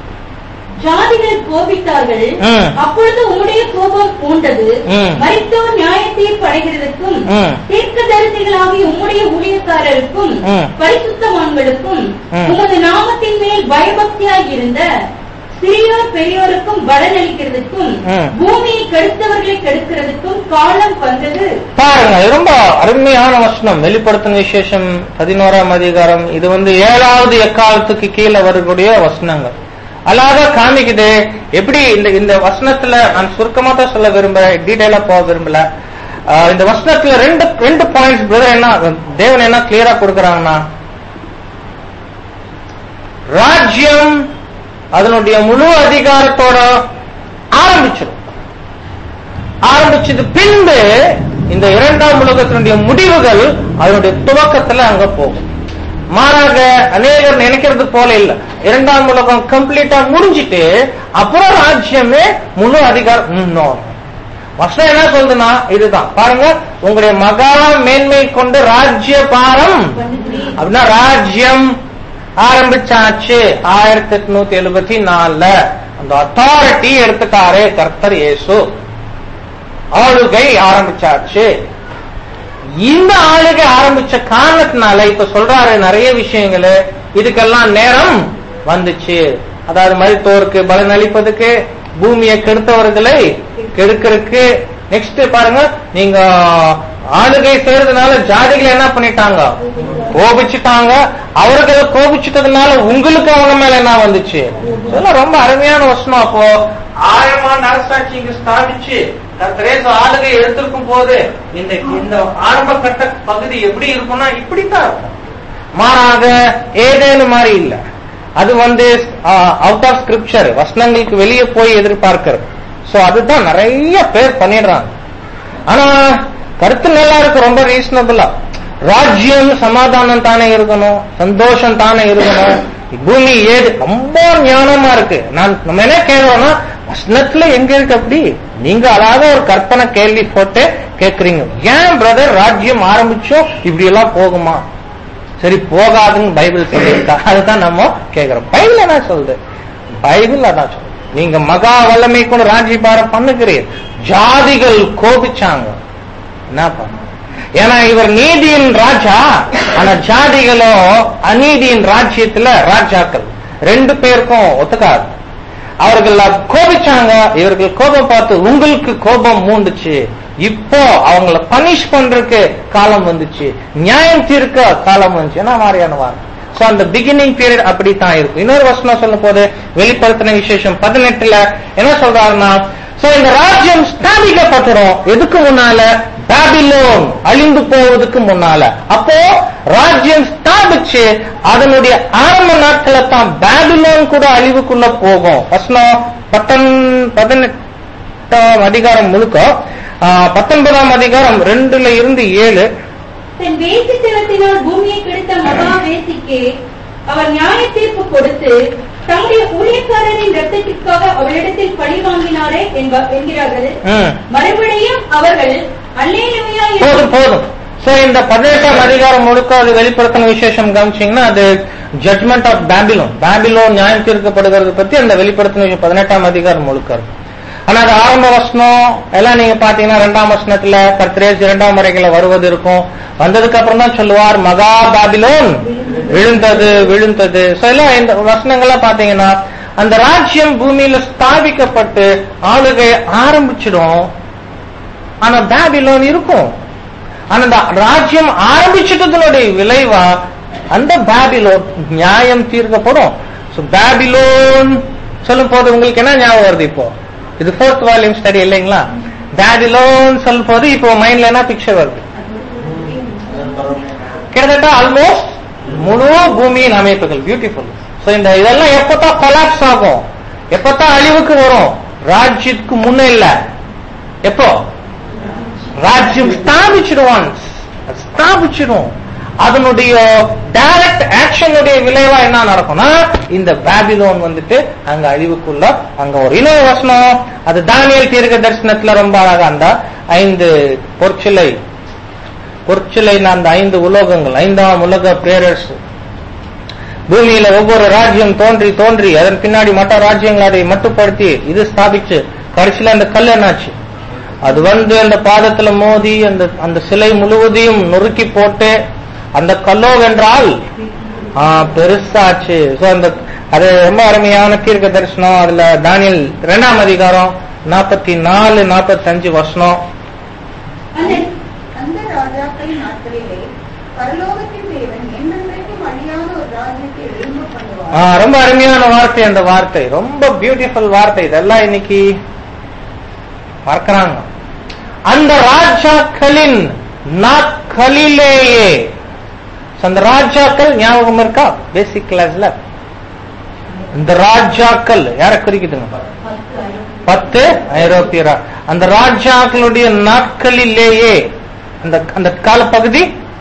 ஜாதிகள் கோபித்தார்கள் ம். அப்பொழுது உம்முடைய கோபம் பூண்டது ம். மரித்தோர் நியாயத்தீர்ப்பு அடைகிறதுக்கும் ம். தீர்க்கதரிசிகளாகிய உம்முடைய ஊழியக்காரருக்கும் ம். பரிசுத்தவான்களுக்கும் ம். உமது நாமத்தின் மேல் பயபக்தியாய் இருந்த சிறியோர் பெரியோருக்கும் பலனளிக்கிறதுக்கும் ம். பூமியை கெடுத்தவர்களை கெடுக்கிறதுக்கும் காலம் வந்தது பாருங்க இது ரொம்ப அருமையான வசனம் வெளிப்படுத்தின விசேஷம் பதினோராம் அதிகாரம் இது வந்து ஏழாவது எக்காலத்துக்கு கீழே வரக்கூடிய வசனங்கள் அழகா காமிக்குது எப்படி இந்த இந்த வசனத்துல நான் சுருக்கமா தான் சொல்ல விரும்புறேன் டீடைலா போக விரும்பல ஆஹ் இந்த வசனத்துல ரெண்டு ரெண்டு பாயிண்ட்ஸ் பிரதர் என்ன தேவன் என்ன கிளியரா கொடுக்கறாங்கன்னா ராஜ்யம் அதனுடைய முழு அதிகாரத்தோட ஆரம்பிச்சிடும் ஆரம்பிச்சது பின்பு இந்த இரண்டாம் உலகத்தினுடைய முடிவுகள் அதனுடைய துவக்கத்துல அங்க போகும் மாறாக அநேகர் நினைக்கிறது போல இல்ல இரண்டாம் உலகம் கம்ப்ளீட்டா முடிஞ்சிட்டு அப்புறம் ராஜ்யமே முழு அதிகாரம் இன்னும் வசனம் என்ன சொல்லுதுன்னா இதுதான் பாருங்க உங்களுடைய மகா மேன்மை கொண்டு ராஜ்ய பாரம் பண்ணுகிறீர் அப்படின்னா ராஜ்யம் ஆரம்பிச்சாச்சு ஆயிரத்தி எட்நூத்தி எழுபத்தி நாலுல அந்த அத்தாரிட்டி எடுத்துட்டாரு கர்த்தர் இயேசு ஆளுகை ஆரம்பிச்சாச்சு இந்த ஆளுகை ஆரம்பிச்ச காரணத்தினால இப்ப சொல்றாரு நிறைய விஷயங்கள் இதுக்கெல்லாம் நேரம் வந்துச்சு அதாவது மருத்துவருக்கு பலன் அளிப்பதுக்கு பூமியை கெடுத்தவர்களை கெடுக்கிறதுக்கு நெக்ஸ்ட் பாருங்க நீங்க ஆளுகை செய்யறதுனால ஜாதிகளை என்ன பண்ணிட்டாங்க கோபிச்சுட்டாங்க அவர்களை கோபிச்சுட்டதுனால உங்களுக்கு அவங்க மேல என்ன வந்துச்சு இதெல்லாம் ரொம்ப அருமையான வசனம் அப்போ ஆழமான அரசாட்சி இங்க ஸ்தாபிச்சு கர்த்தரேசு ஆளுகை எடுத்திருக்கும் போது இந்த இந்த ஆரம்ப கட்ட பகுதி எப்படி இருக்கும்னா இப்படித்தான் இருக்கும் மாறாக ஏதேனும் மாதிரி இல்ல அது வந்து அவுட் ஆஃப் ஸ்கிரிப்சர் வசனங்களுக்கு வெளியே போய் எதிர்பார்க்கிறது சோ அதுதான் நிறைய பேர் பண்ணிடுறாங்க ஆனா கருத்து நல்லா இருக்கு ரொம்ப ரீசனபிளா ராஜ்யம் சமாதானம் தானே இருக்கணும் சந்தோஷம் தானே இருக்கணும் பூமி ஏது ரொம்ப ஞானமா இருக்கு நான் நம்ம என்ன கேட்கிறோம்னா வசனத்துல எங்க இருக்கு அப்படி நீங்க அழகாக ஒரு கற்பனை கேள்வி போட்டு கேக்குறீங்க ஏன் பிரதர் ராஜ்யம் ஆரம்பிச்சோம் இப்படி எல்லாம் போகுமா சரி போகாதுன்னு பைபிள் சொல்லியிருக்கா அதுதான் நம்ம கேக்குறோம் பைபிள் என்ன சொல்லுது பைபிள் அதான் சொல்லுது நீங்க மகா வல்லமை கூட ராஜ்யபாரம் பண்ணுகிறீர் ஜாதிகள் கோபிச்சாங்க என்ன பண்ண ஏன்னா இவர் நீதியின் ராஜா ஆனா ஜாதிகளோ அநீதியின் ராஜ்யத்துல ராஜாக்கள் ரெண்டு பேருக்கும் ஒத்துக்காது அவர்கள் கோபிச்சாங்க இவர்கள் கோபம் பார்த்து உங்களுக்கு கோபம் மூண்டுச்சு இப்போ அவங்கள பனிஷ் பண்றதுக்கு காலம் வந்துச்சு நியாயம் தீர்க்க காலம் வந்துச்சு என்ன மாதிரியான வாரம் சோ அந்த பிகினிங் பீரியட் அப்படித்தான் இருக்கும் இன்னொரு வசனம் சொல்லும் போது வெளிப்படுத்தின விசேஷம் பதினெட்டுல என்ன சொல்றாருன்னா சோ இந்த ராஜ்யம் ஸ்தாபிக்கப்பட்டுரும் எதுக்கு முன்னால பாபிலோன் அழிந்து போவதுக்கு முன்னால அப்போ ராஜ்யம் ஸ்தாபிச்சு அதனுடைய ஆரம்ப நாட்கள தான் பாபிலோன் கூட அழிவுக்குள்ள போகும் வசனம் பத்தன் பதினெட்டாம் அதிகாரம் முழுக்க ஆ, பத்தொன்பதாம் அதிகாரம் ரெண்டுல இருந்து ஏழு தன் வேசித்தனத்தினால் பூமியை கெடுத்த மகா வேசிக்கு அவர் நியாய தீர்ப்பு கொடுத்து தம்முடைய ஊழியக்காரரின் ரத்தத்திற்காக அவளிடத்தில் பழி வாங்கினாரே என்ப- என்கிறார்கள் ம். மறுபடியும் அவர்கள் அல்லேலூயா என்று போதும் போதும் சோ இந்த பதினெட்டாம் அதிகாரம் முழுக்க அது வெளிப்படுத்தின விசேஷம் கவனிச்சீங்கன்னா அது ஜட்மெண்ட் ஆஃப் பேபிலோன் பேபிலோன் நியாயம் தீர்க்கப்படுகிறது பத்தி அந்த வெளிப்படுத்தின விஷயம் பதினெட்டாம் அதிகாரம் முழுக்க இருக்கு ஆனா அது ஆரம்ப வசனம் எல்லாம் நீங்க பாத்தீங்கன்னா ரெண்டாம் வசனத்துல கர்த்தரேஸ் இரண்டாம் முறைகளை வருவது இருக்கும் வந்ததுக்கு அப்புறம் தான் சொல்லுவார் மகா பாபிலோன் விழுந்தது விழுந்தது சோ எல்லாம் இந்த வசனங்கள்லாம் பாத்தீங்கன்னா அந்த ராஜ்யம் பூமியில ஸ்தாபிக்கப்பட்டு ஆளுகை ஆரம்பிச்சிடும் ஆனா பாபிலோன் இருக்கும் ஆனா அந்த ராஜ்யம் ஆரம்பிச்சிட்டதனுடைய விளைவா அந்த பாபிலோன் நியாயம் தீர்க்கப்படும் So, பாபிலோன் சொல்லும் போது உங்களுக்கு என்ன ஞாபகம் வருது இப்போ இது ஃபோர்த் வால்யூம் ஸ்டடி இல்லைங்களா பாபிலோன் சொல்லும் போது இப்போ மைண்ட்ல என்ன பிக்சர் வருது கிட்டத்தட்ட ஆல்மோஸ்ட் முழு பூமியின் அமைப்புகள் பியூட்டிஃபுல் சோ இந்த இதெல்லாம் எப்பதான் கொலாப்ஸ் ஆகும் எப்பதான் அழிவுக்கு வரும் ராஜ்யத்துக்கு முன்ன இல்ல எப்போ ராஜ்யம் ஸ்தாபிச்சிடுவான் ஸ்தாபிச்சிடும் அதனுடைய டைரக்ட் ஆக்ஷனுடைய விளைவா என்ன நடக்கும்னா இந்த பாபிலோன் வந்துட்டு அங்க அழிவுக்குள்ள அங்க ஒரு இன்னொரு வசனம் அது தானியல் தீர்க்க தரிசனத்துல ரொம்ப அழகா அந்த ஐந்து பொற்சிலை பொற்சிலைன்னு அந்த ஐந்து உலோகங்கள் ஐந்தாம் உலக பேரரசு பூமியில ஒவ்வொரு ராஜ்யம் தோன்றி தோன்றி அதன் பின்னாடி மற்ற ராஜ்யங்கள் அதை மட்டுப்படுத்தி இது ஸ்தாபிச்சு கடைசியில அந்த கல் என்னாச்சு அது வந்து அந்த பாதத்துல மோதி அந்த அந்த சிலை முழுவதையும் நொறுக்கி போட்டு அந்த கல்லோ வென்றால் ஆ, பெருசாச்சு சோ அந்த அது ரொம்ப அருமையான தீர்க்க தரிசனம் அதுல தானியல் இரண்டாம் அதிகாரம் நாற்பத்தி நாலு நாற்பத்தி அஞ்சு வருஷம் அந்த அந்த ராஜாக்களின் நாட்களிலே பரலோகத்தின் தேவன் என்னென்றைக்கும் அழியாத ஒரு ராஜ்யத்தை எழும்ப பண்ணுவார் ஆ, ரொம்ப அருமையான வார்த்தை அந்த வார்த்தை ரொம்ப பியூட்டிஃபுல் வார்த்தை இதெல்லாம் இன்னைக்கு மறக்கிறாங்க அந்த ராஜாக்களின் நாட்களிலேயே So, அந்த ராஜாக்கள் ஞாபகம் இருக்கா பேசிக் கிளாஸ்ல இந்த ராஜாக்கள் யார குறிக்குதுங்க பத்து ஐரோப்பிய ரா- அந்த ராஜாக்களுடைய நாட்களிலேயே அந்த அந்த காலப்பகுதி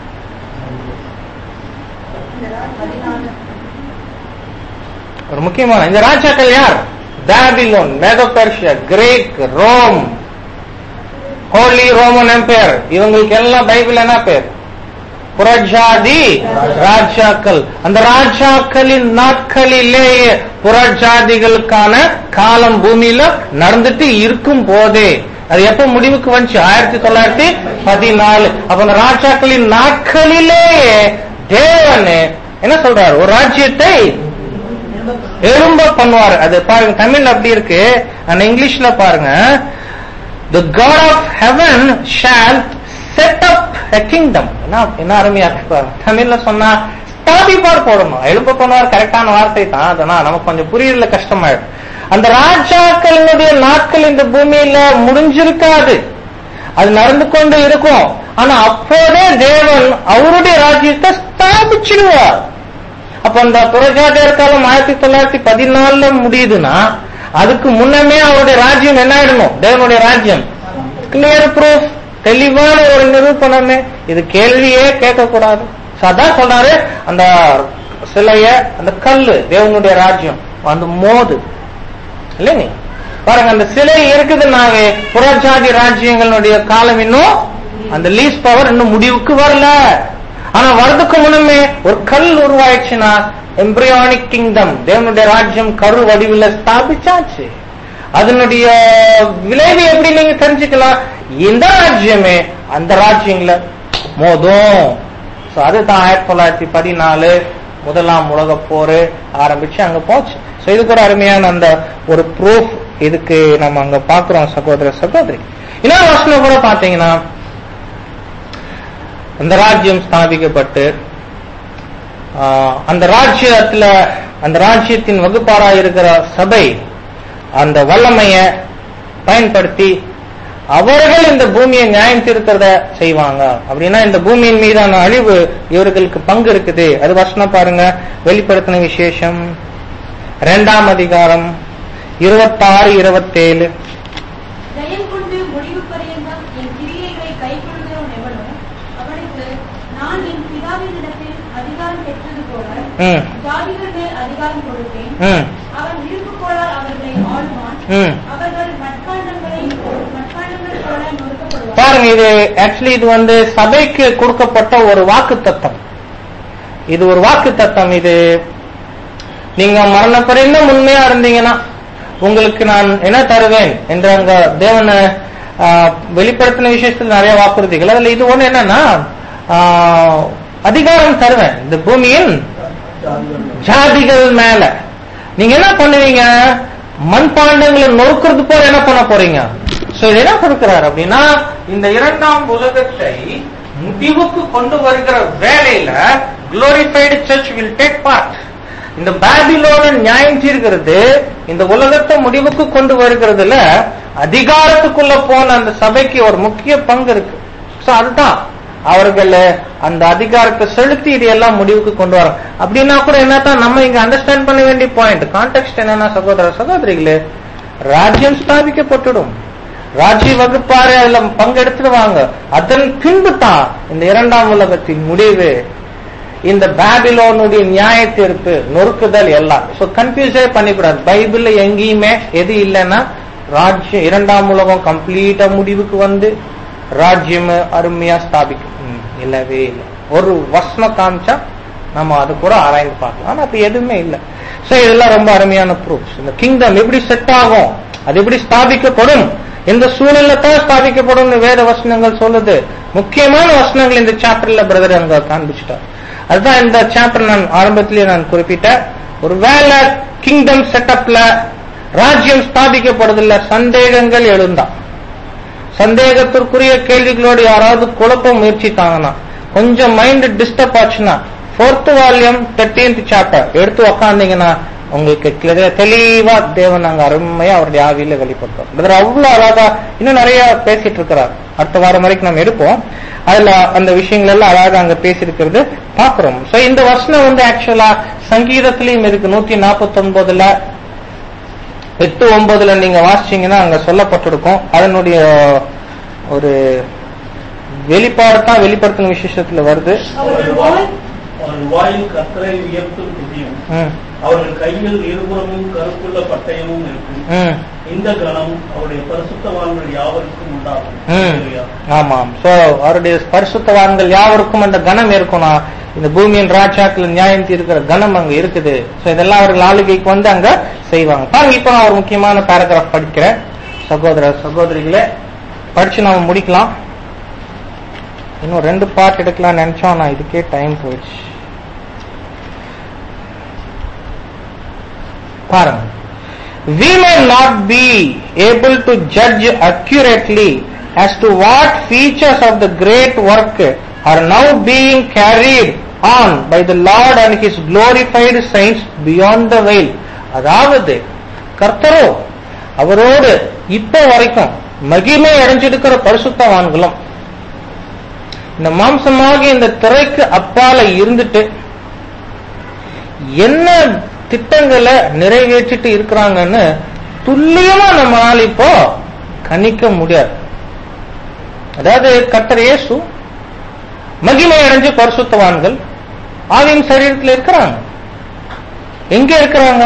ஒரு முக்கியமான இந்த ராஜாக்கள் யார் Babylon Medo Persia Greece Rome holy Roman empire இவங்களுக்கு எல்லாம் பைபிள் என்ன பேர் புறஜாதி ராஜாக்கள் அந்த ராஜாக்களின் நாட்களிலேயே புறஜாதிகளுக்கான காலம் பூமியில நடந்துட்டு இருக்கும் போதே அது எப்ப முடிவுக்கு வந்துச்சு ஆயிரத்தி தொள்ளாயிரத்தி பதினாலு அப்ப அந்த ராஜாக்களின் நாட்களிலேயே தேவன் என்ன சொல்றாரு ஒரு ராஜ்யத்தை எழும்ப பண்ணுவார் அது பாருங்க தமிழ் அப்படி இருக்கு ஆனா இங்கிலீஷ்ல பாருங்க the god of heaven shall set up a kingdom என்ன என்ன அருமையா இருக்கு பாருங்க தமிழ்ல சொன்னா ஸ்தாபிப்பார் போடணும் எழும்ப பண்ணுவார் கரெக்டான வார்த்தை தான் அதனால் நமக்கு கொஞ்சம் புரியல கஷ்டமாயிடும் அந்த ராஜாக்களினுடைய நாட்கள் இந்த பூமியில முடிஞ்சிருக்காது அது நடந்து கொண்டு இருக்கும் ஆனா அப்போதே தேவன் அவருடைய ராஜ்யத்தை ஸ்தாபிச்சிடுவார் அப்ப அந்த புரஜாதியர் காலம் ஆயிரத்தி தொள்ளாயிரத்தி பதினாலுல முடியுதுன்னா அதுக்கு முன்னமே அவருடைய ராஜ்யம் என்ன ஆயிடணும் தேவனுடைய ராஜ்யம் கிளியர் ப்ரூஃப் தெளிவான ஒரு நிரூபணமே இது கேள்வியே கேட்கக்கூடாது So அதான் சொல்றாரு அந்த சிலைய அந்த கல்லு தேவனுடைய ராஜ்யம் வந்து மோது இல்லைங்க பாருங்க அந்த சிலை இருக்குதுன்னாவே புறஜாதி ராஜ்யங்களுடைய காலம் இன்னும் அந்த லீஸ் பவர் இன்னும் முடிவுக்கு வரல ஆனா வரதுக்கு முன்னமே ஒரு கல் உருவாயிடுச்சுன்னா எம்பிரியானிக் கிங்டம் தேவனுடைய ராஜ்யம் கரு வடிவில் ஸ்தாபிச்சாச்சு அதனுடைய விளைவு எப்படி நீங்க தெரிஞ்சுக்கலாம் இந்த ராஜ்யமே அந்த ராஜ்யங்கள மோதும் So அதுதான் ஆயிரத்தி தொள்ளாயிரத்தி பதினாலு முதலாம் உலக போர் ஆரம்பிச்சு அங்க போச்சு So, இது கூட அருமையான அந்த ஒரு ப்ரூஃப் இதுக்கு நம்ம அங்க பாக்குறோம் சகோதர சகோதரி இன்னொரு வசனம் கூட பாத்தீங்கன்னா அந்த ராஜ்யம் ஸ்தாபிக்கப்பட்டு ஆஹ், அந்த ராஜ்யத்துல அந்த ராஜ்யத்தின் வகுப்பாரா இருக்கிற சபை அந்த வல்லமைய பயன்படுத்தி அவர்கள் இந்த பூமியை நியாயம் தீர்க்கிறத செய்வாங்க அப்படின்னா இந்த பூமியின் மீதான அழிவு இவர்களுக்கு பங்கு இருக்குது அது வசனம் பாருங்க வெளிப்படுத்தின விசேஷம் இரண்டாம் அதிகாரம் இருபத்தாறு இருபத்தேழு ஜெயம் கொண்டு முடிவு பரியந்தம் என் கிரியைகளை கைக்கொள்கிறவன் எவனோ அவனுக்கு நான் என் பிதாவினிடத்தில் அதிகாரம் பெற்றது போல ம் ஜாதிகள் மேல் அதிகாரம் கொடுப்பேன் ம் அவன் விருப்புக்கோளால் அவர்களை ஆழ்வான் ம் அவர்கள் மட்பாண்டங்களை மட்பாண்டங்கள் போல நொறுக்கப்படுவார் பாருங்க இது ஆக்சுவலி இது வந்து சபைக்கு கொடுக்கப்பட்ட ஒரு வாக்கு தத்தம் இது ஒரு வாக்கு தத்தம் இது நீங்க மரணப்படைந்த உண்மையா இருந்தீங்கன்னா உங்களுக்கு நான் என்ன தருவேன் என்று அங்க தேவனை ஆஹ், வெளிப்படுத்தின விஷயத்தில் நிறைய வாக்குறுதிகள் அதுல இது ஒண்ணு என்னன்னா ஆஹ், அதிகாரம் தருவேன் இந்த பூமியின் ஜாதிகள் மேல நீங்க என்ன பண்ணுவீங்க மண்பாண்டங்களை நொறுக்கிறது போல என்ன பண்ண போறீங்க சோ இது என்ன கொடுக்கிறார் அப்படின்னா இந்த இரண்டாம் உலகத்தை முடிவுக்கு கொண்டு வருகிற வேலையில glorified church will take part இந்த பாபிலோன நியாயம் தீர்க்கிறது இந்த உலகத்தை முடிவுக்கு கொண்டு வருகிறதுல அதிகாரத்துக்குள்ள போன அந்த சபைக்கு ஒரு முக்கிய பங்கு இருக்கு சோ அதுதான் அவர்கள் அந்த அதிகாரத்தை செலுத்தி இது எல்லாம் முடிவுக்கு கொண்டு வரோம் அப்படின்னா கூட என்னதான் நம்ம இங்க அண்டர்ஸ்டாண்ட் பண்ண வேண்டிய பாயிண்ட் கான்டெக்ட் என்னன்னா சகோதர சகோதரிகளே ராஜ்யம் ஸ்தாபிக்கப்பட்டுடும் ராஜ்ய வகுப்பாரு அதுல பங்கெடுத்துடுவாங்க அதன் பின்பு தான் இந்த இரண்டாம் உலகத்தின் முடிவு இந்த பாபிலோனுடைய நியாய தீர்ப்பு நொறுக்குதல் எல்லாம் சோ கன்ஃபியூஸே பண்ணிக்கூடாது பைபிள்ல எங்கேயுமே எது இல்லைன்னா ராஜ்யம் இரண்டாம் உலகம் கம்ப்ளீட்டா முடிவுக்கு வந்து ராஜ்யம் அருமையா ஸ்தாபிக்கும் ம், இல்லவே இல்லை ஒரு வசனம் காமிச்சா நம்ம அது கூட ஆராய்ந்து பார்க்கலாம் ஆனா அது எதுவுமே இல்லை சோ இதெல்லாம் ரொம்ப அருமையான ப்ரூஃப்ஸ் இந்த கிங்டம் எப்படி செட் ஆகும் அது எப்படி ஸ்தாபிக்கப்படும் எந்த சூழல்ல தான் ஸ்தாபிக்கப்படும் வேத வசனங்கள் சொல்லுது முக்கியமான வசனங்கள் இந்த சாப்டர்ல பிரதர் அங்க காண்பிச்சுட்டார் அதுதான் இந்த சாப்டர் நான் ஆரம்பத்திலேயே நான் குறிப்பிட்டேன் ஒரு வேலை கிங்டம் செட்டப்ல ராஜ்யம் ஸ்தாபிக்கப்படுதில்ல சந்தேகங்கள் எழுந்தா சந்தேகத்திற்குரிய கேள்விகளோடு யாராவது குழப்ப முயற்சித்தாங்கன்னா கொஞ்சம் மைண்ட் டிஸ்டர்ப் ஆச்சுன்னா ஃபோர்த் வால்யூம் தேர்டீன்த் சாப்டர் எடுத்து உக்காந்தீங்கன்னா உங்களுக்கு clear- தெளிவா தேவன் அங்க அருமையா அவருடைய ஆவியில வெளிப்படுத்தும் பிரதர் அவ்வளவு அழகா இன்னும் நிறைய பேசிட்டு இருக்கிறார் அடுத்த வாரம் வரைக்கும் நம்ம எடுப்போம் அதுல அந்த விஷயங்கள் எல்லாம் அழகா அங்க பேசியிருக்கிறது பாக்குறோம் சோ இந்த வசனம் வந்து ஆக்சுவலா சங்கீதத்திலயும் இருக்கு நூத்தி நாற்பத்தி ஒன்பதுல எட்டு ஒன்பதுல நீங்க வாசிச்சீங்கன்னா அங்க சொல்லப்பட்டிருக்கும் அதனுடைய ஒரு வெளிப்பாடு தான் வெளிப்படுத்தின விசேஷத்துல வருது அவர்கள் வாய் அவர்கள் வாயில் கத்தரை உயர்த்தும் துதியும் ம், அவர்கள் கையில் இருபுறமும் கருப்புள்ள பட்டயமும் இருக்கும் ம், இந்த கணம் அவருடைய பரிசுத்தவான்கள் யாவருக்கும் உண்டாகும் ம். ஹalleluya. ஆமாம் சோ அவருடைய பரிசுத்தவான்கள் யாவருக்கும் அந்த கணம் இருக்கும்னா இந்த பூமியின் ராஜாக்கள் நியாயம் தீர்க்கிற கணம் அங்க இருக்குது சோ இதெல்லாம் அவர்கள் ஆளுகைக்கு வந்து அங்க செய்வாங்க பாருங்க இப்ப நான் ஒரு முக்கியமான பேராகிராஃப் படிக்கிறேன் சகோதர சகோதரிகளே படிச்சு நாம முடிக்கலாம் இன்னும் ரெண்டு பார்ட் எடுக்கலாம்னு நினைச்சோம் நான் இதுக்கே டைம் போயிடுச்சு பாருங்க we may not be able to judge accurately as to what features of the great work are now being carried on by the Lord and His glorified saints beyond the veil. அதாவது கர்த்தரோ அவரோடு இப்ப வரைக்கும் மகிமை அடைஞ்சிருக்கிற பரிசுத்தவான்களும் இந்த மாம்சமாகி இந்த திரைக்கு அப்பால இருந்துட்டு என்ன திட்டங்களை நிறைவேற்றிட்டு இருக்கிறாங்கன்னு துல்லியமா நம்மளால இப்போ கணிக்க முடியாது அதாவது கர்த்தர் இயேசு மகிமை அடைஞ்ச பரிசுத்தவான்கள் ஆவியின் சரீரத்தில் இருக்கிறாங்க எங்க இருக்கிறாங்க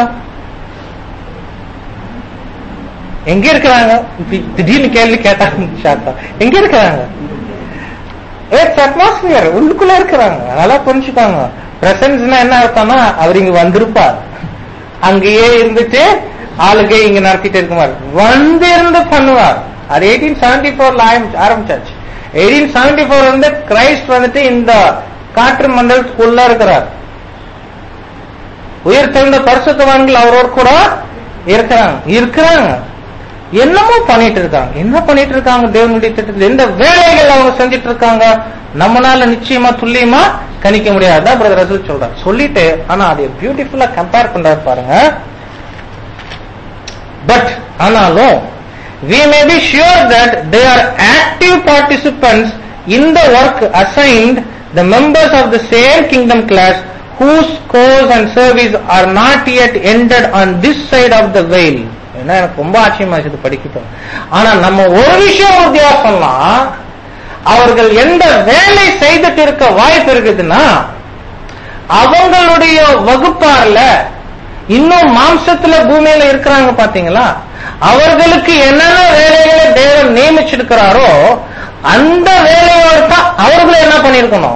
எங்க இருக்கிறாங்க தி- திடீர்னு கேள்வி கேட்டாங்க ஷாக்கா. எங்க இருக்கிறாங்க அட்மாஸ்பியர் உள்ளுக்குள்ள இருக்கிறாங்க நல்லா புரிஞ்சுக்காங்க பிரசன்ஸ்னா என்ன அர்த்தம்னா அவர் இங்க வந்திருப்பார் அங்கேயே இருந்துட்டு ஆளுகை இங்க நடத்திட்டு இருக்குமார் வந்து இருந்து பண்ணுவார் அது எயிட்டீன் செவன்டி போர்ல ஆரம்பிச்சாச்சு எயிட்டீன் செவன்டி போர் வந்து கிரைஸ்ட் வந்துட்டு இந்த காற்று மண்டலத்துக்குள்ள இருக்கிறார் உயிர் தெழுந்த பரிசுத்தவான்கள் அவரோட கூட இருக்கிறாங்க இருக்கிறாங்க என்னமோ பண்ணிட்டு இருக்காங்க என்ன பண்ணிட்டு இருக்காங்க தேவனுடைய திட்டத்தில் எந்த வேலைகள் அவங்க செஞ்சுட்டு இருக்காங்க நம்மளால நிச்சயமா துல்லியமா கணிக்க முடியாது தான் பிரதர் ரசூல் சொல்றாரு சொல்லிட்டு ஆனா அதை பியூட்டிஃபுல்லா கம்பேர் பண்றாரு பாருங்க பட் ஆனாலும் we may be sure that they are active participants in the work assigned the members of the same kingdom class whose course and service are not yet ended on this side of the veil ஏன்னா எனக்கு ரொம்ப ஆச்சரியமா இருக்குது படிக்கிட்டோம் ஆனா நம்ம ஒரு விஷயம் உறுதியா சொல்லலாம் அவர்கள் எந்த வேலை செய்துட்டு இருக்க வாய்ப்பு இருக்குதுன்னா அவங்களுடைய வகுப்பார்ல இன்னும் மாம்சத்துல பூமியில இருக்கிறாங்க பாத்தீங்களா அவர்களுக்கு என்னென்ன வேலைகளை தேவன் நியமிச்சிருக்கிறாரோ அந்த வேலையோட தான் அவர்களும் என்ன பண்ணிருக்கணும்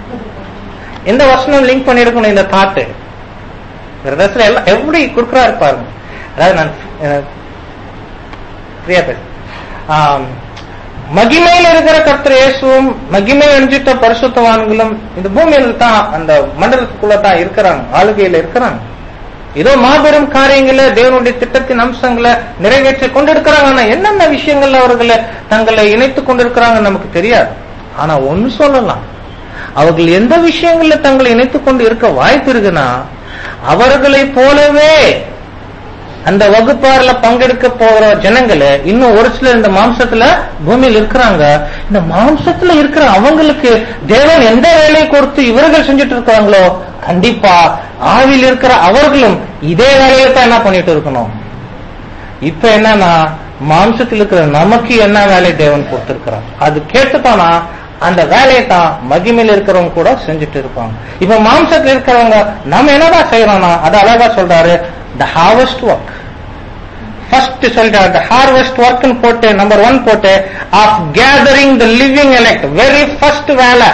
எந்த வசனம் லிங்க் பண்ணிருக்கணும் இந்த தாட்டு பிரதர்ஸ்ல எல்லாம் எப்படி கொடுக்குறாரு பாருங்க அதாவது நான் அஹ், பிரியா பேச ஆம், மகிமையில் இருக்கிற கர்த்தர் இயேசுவும் மகிமை அஞ்சிட்ட பரிசுத்தவான்களும் இந்த பூமியில தான் அந்த மண்டலத்துக்குள்ள தான் இருக்கிறாங்க ஆளுகையில இருக்கிறாங்க ஏதோ மாபெரும் காரியங்களை தேவனுடைய திட்டத்தின் அம்சங்களை நிறைவேற்றி கொண்டிருக்கிறாங்க ஆனா என்னென்ன விஷயங்கள்ல அவர்களை தங்களை இணைத்துக் கொண்டிருக்கிறாங்க நமக்கு தெரியாது ஆனா ஒன்னு சொல்லலாம் அவர்கள் எந்த விஷயங்கள்ல தங்களை இணைத்துக் கொண்டு இருக்க வாய்ப்பு இருக்குன்னா அவர்களைப் போலவே அந்த வகுப்பாறுல பங்கெடுக்க போற ஜனங்கள இன்னும் ஒரு சிலர் இந்த மாம்சத்துல பூமியில் இருக்கிறாங்க இந்த மாம்சத்துல இருக்கிற அவங்களுக்கு தேவன் எந்த வேலையை கொடுத்து இவர்கள் செஞ்சுட்டு இருக்காங்களோ கண்டிப்பா ஆவியில் இருக்கிற அவர்களும் இதே வேலையை தான் என்ன பண்ணிட்டு இருக்கணும் இப்ப என்னன்னா மாம்சத்தில் இருக்கிற நமக்கு என்ன வேலை தேவன் கொடுத்திருக்கிறார் அது கேட்டுட்டானா அந்த வேலையை தான் மகிமையில் இருக்கிறவங்க கூட செஞ்சுட்டு இருப்பாங்க இப்ப மாம்சத்தில் இருக்கிறவங்க நம்ம என்னதான் செய்யறோம்னா அது அழகா சொல்றாரு த ஹார்வெஸ்ட் ஒர்க் ஃபர்ஸ்ட் சொல்றாரு த ஹார்வெஸ்ட் ஒர்க்னு போட்டு நம்பர் ஒன் போட்டு of gathering the living elect very first வேலை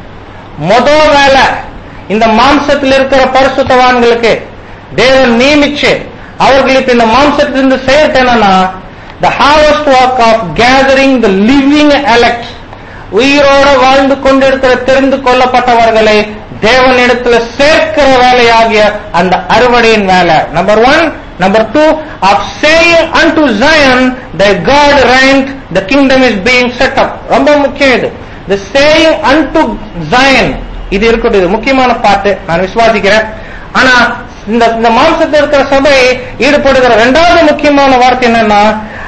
மொதல் வேலை இந்த மாம்சத்தில் இருக்கிற பரிசுத்தவான்களுக்கு தேவன் நியமிச்சு அவர்களுக்கு இந்த மாம்சத்திலிருந்து செய்யறது என்னன்னா the harvest work of gathering the living elect உயிரோட வாழ்ந்து கொண்டிருக்கிற தெரிந்து கொள்ளப்பட்டவர்களை தேவனிடத்துல சேர்க்கிற வேலையாகிய அந்த அறுவடையின் வேலை number one number two of saying unto Zion the God reigned the kingdom is being set up ரொம்ப முக்கியம் இது the saying unto Zion இது இருக்கட்டும் இது முக்கியமான பாட்டு நான் விசுவாசிக்கிறேன் ஆனா இந்த இந்த மாம்சத்தில் இருக்கிற சபை ஈடுபடுகிற இரண்டாவது முக்கியமான வார்த்தை என்னன்னா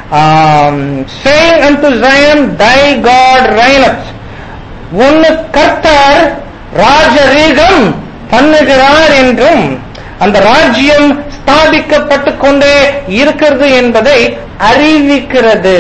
saying unto Zion thy God reigneth ஒன்னு கர்த்தர் ராஜரீகம் பண்ணுகிறார் என்றும் அந்த ராஜ்யம் ஸ்தாபிக்கப்பட்டு கொண்டே இருக்கிறது என்பதை அறிவிக்கிறது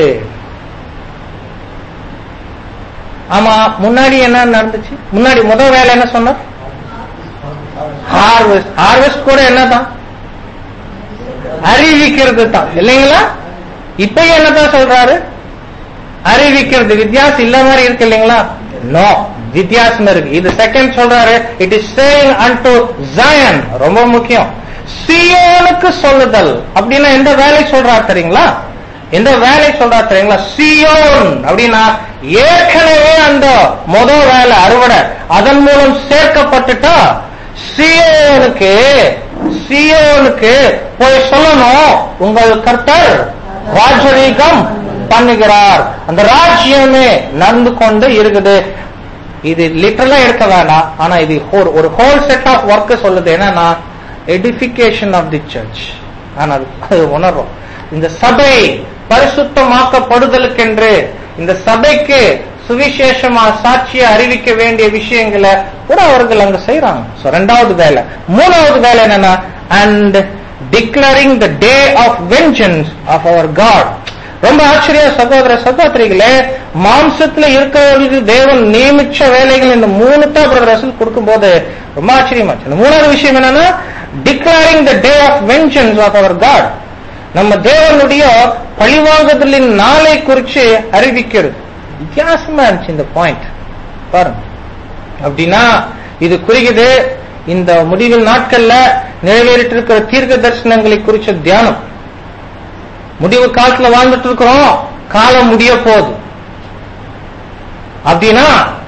ஆமா முன்னாடி என்ன நடந்துச்சு முன்னாடி முதல் வேலை என்ன சொன்னார் ஹார்வெஸ்ட் ஹார்வெஸ்ட் கூட என்னதான் அறிவிக்கிறது தான் இல்லைங்களா இப்ப என்னதான் சொல்றாரு அறிவிக்கிறது வித்தியாசம் இல்ல மாதிரி இருக்கு இல்லைங்களா நோ வித்தியாசம் இருக்கு இது செகண்ட் சொல்றாரு it is saying unto Zion ரொம்ப முக்கியம் சியோனுக்கு சொல்லுதல் அப்படின்னா எந்த வேலை சொல்றாரு தெரியுங்களா எந்த வேலை சொல்றா தெரியுங்களா சியோன் அப்படின்னா ஏற்கனவே அந்த முதல் வேலை அறுவடை அதன் மூலம் சேர்க்கப்பட்டுட்டா சியோனுக்கு சியோனுக்கு போய் சொல்லணும் உங்கள் கர்த்தர் ராஜரீகம் பண்ணுகிறார் அந்த ராஜ்யமே நடந்து கொண்டு இருக்குது இது லிட்டரலா எடுக்க வேண்டாம் ஆனா இது ஒரு- ஒரு ஹோல் செட் ஆஃப் ஒர்க் சொல்லுது என்னன்னா எடிபிகேஷன் ஆஃப் தி சர்ச் ஆனா அது அது உணர்றோம் இந்த சபை பரிசுத்தமாக்கப்படுதலுக்கென்று இந்த சபைக்கு சுவிசேஷமா சாட்சியை அறிவிக்க வேண்டிய விஷயங்களை கூட அவர்கள் அங்க செய்யறாங்க So, ரெண்டாவது வேலை மூணாவது வேலை என்னன்னா and declaring the day of vengeance of our God ரொம்ப ஆச்சரிய சகோதர சகோதரிகளே மாம்சத்துல இருக்கிறவர்களுக்கு தேவன் நியமிச்ச வேலைகள் இந்த மூணு தான் பிரதர் ரசூல் கொடுக்கும்போது ரொம்ப ஆச்சரியமாச்சு இந்த மூணாவது விஷயம் என்னன்னா declaring the day of vengeance of our God நம்ம தேவனுடைய பழிவாங்குதலின் நாளை குறிச்சு அறிவிக்கிறது வித்தியாசமா இருந்துச்சு இந்த பாயிண்ட் பாருங்க அப்படின்னா இது குறிக்குது இந்த முடிவில் நாட்கள்ல நிறைவேறிட்டு இருக்கிற தீர்க்க தரிசனங்களை குறிச்ச தியானம் முடிவு காலத்துல வாழ்ந்துட்டு இருக்கிறோம் காலம் முடிய போகுது அப்படின்னா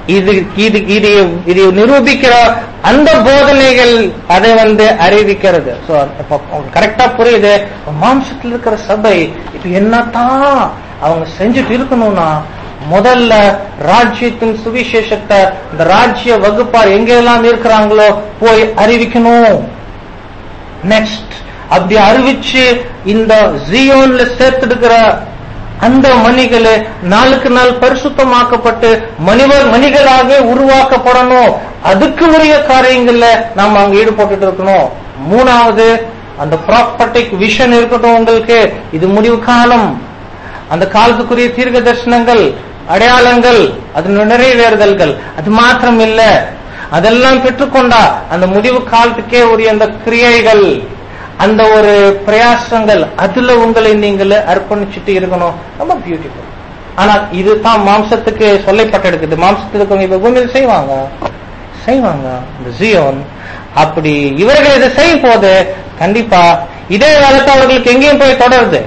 இது இது இது இது நிரூபிக்கிற அந்த போதனைகள் அதை வந்து அறிவிக்கிறது சோ கரெக்டா புரியுது மாம்சத்தில் இருக்கிற சபை இப்ப என்னத்தான் அவங்க செஞ்சுட்டு இருக்கணும்னா முதல்ல ராஜ்யத்தின் சுவிசேஷத்தை இந்த ராஜ்ய வகுப்பார் எங்கெல்லாம் இருக்கிறாங்களோ போய் அறிவிக்கணும் நெக்ஸ்ட் அப்படி அறிவிச்சு இந்த ஜியோன்ல சேர்த்துடுக்கிற அந்த மணிகளை நாளுக்கு நாள் பரிசுத்தமாக்கப்பட்டு மனிதர் மணிகளாக உருவாக்கப்படணும் அதுக்கு உரிய காரியங்கள்ல நாம அங்க ஈடுபட்டு இருக்கணும் மூணாவது அந்த ப்ராப்பர்ட்டிக் விஷன் இருக்கட்டும் உங்களுக்கு இது முடிவு காலம் அந்த காலத்துக்குரிய தீர்க்க தரிசனங்கள் அடையாளங்கள் அது நிறைவேறுதல்கள் அது மாத்திரம் இல்ல அதெல்லாம் பெற்றுக்கொண்டா அந்த முடிவு காலத்துக்கே உரிய அந்த கிரியைகள் அந்த ஒரு பிரயாசங்கள் அதுல உங்களை நீங்கள் அர்ப்பணிச்சுட்டு இருக்கணும் ரொம்ப பியூட்டிஃபுல் ஆனா இதுதான் மாம்சத்துக்கு சொல்லப்பட்டிருக்குது மாம்சத்துக்கு இப்ப பூமியில் செய்வாங்க செய்வாங்க இந்த ஜியோன் அப்படி இவர்கள் இதை செய்யும் போது கண்டிப்பா இதே காலத்து அவர்களுக்கு எங்கேயும் போய் தொடருது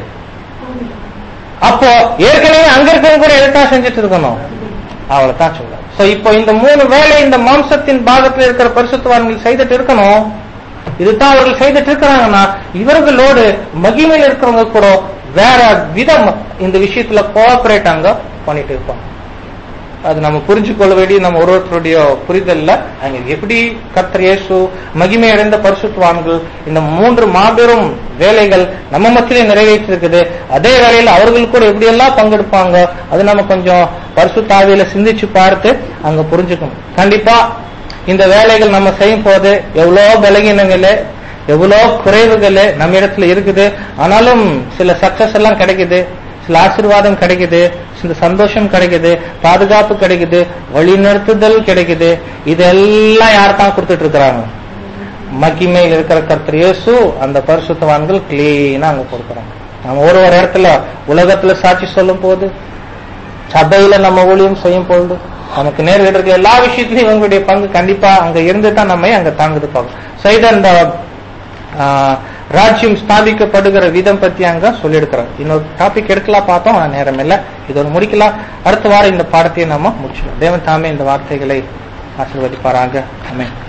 அப்போ ஏற்கனவே அங்க இருக்கிறவங்க கூட எதைத்தான் செஞ்சுட்டு இருக்கணும் அவ்வளவுதான் சொல்ல சோ இப்போ இந்த மூணு வேலை இந்த மாம்சத்தின் பாகத்தில் இருக்கிற பரிசுத்தவான்கள் செய்துட்டு இருக்கணும் இதுதான் அவர்கள் செய்துட்டு இருக்கிறாங்கன்னா இவர்களோடு மகிமையில் இருக்கிறவங்க கூட வேற விதம் இந்த விஷயத்துல கோஆபரேட் அங்க பண்ணிட்டு இருப்பாங்க அது நம்ம புரிஞ்சு கொள்ள வேண்டிய நம்ம ஒருவருடைய புரிதல்ல அங்க எப்படி கர்த்தர் இயேசு மகிமை அடைந்த பரிசுத்துவான்கள் இந்த மூன்று மாபெரும் வேலைகள் நம்ம மத்தியிலே நிறைவேற்றிருக்குது அதே வேலையில் அவர்கள் கூட எப்படி எல்லாம் பங்கெடுப்பாங்க அது நம்ம கொஞ்சம் பரிசுத்தாவியில சிந்திச்சு பார்த்து அங்க புரிஞ்சுக்கணும் கண்டிப்பா இந்த வேலைகள் நம்ம செய்யும் போது எவ்வளோ பலகீனங்கள் எவ்வளோ குறைவுகள் நம்ம இடத்துல இருக்குது ஆனாலும் சில சக்சஸ் எல்லாம் கிடைக்குது சில ஆசீர்வாதம் கிடைக்குது சில சந்தோஷம் கிடைக்குது பாதுகாப்பு கிடைக்குது வழிநடத்துதல் கிடைக்குது இதெல்லாம் யார் தான் கொடுத்துட்டு இருக்கிறாங்க மகிமையில் இருக்கிற கர்த்தர் இயேசு அந்த பரிசுத்தவான்கள் கிளீனா அங்க கொடுக்குறாங்க நம்ம ஒரு ஒரு இடத்துல உலகத்துல சாட்சி சொல்லும் போது சபையில நம்ம ஊழியம் செய்யும் பொழுது நமக்கு நேரில் இருக்கிற எல்லா விஷயத்திலையும் இவங்களுடைய பங்கு கண்டிப்பா அங்க இருந்து தான் நம்ம அங்க தாங்குது பார்க்கும் செய்த அந்த ராஜ்யம் ஸ்தாபிக்கப்படுகிற விதம் பத்தி அங்க சொல்லியிருக்கிறோம் இன்னொரு டாபிக் எடுக்கலாம் பார்த்தோம் ஆனா நேரம் இல்ல இதோட முடிக்கலாம் அடுத்த வாரம் இந்த பாடத்தையும் நம்ம முடிச்சிடும் தேவன் தாமே இந்த வார்த்தைகளை ஆசிர்வதிப்பாராங்க ஆமென்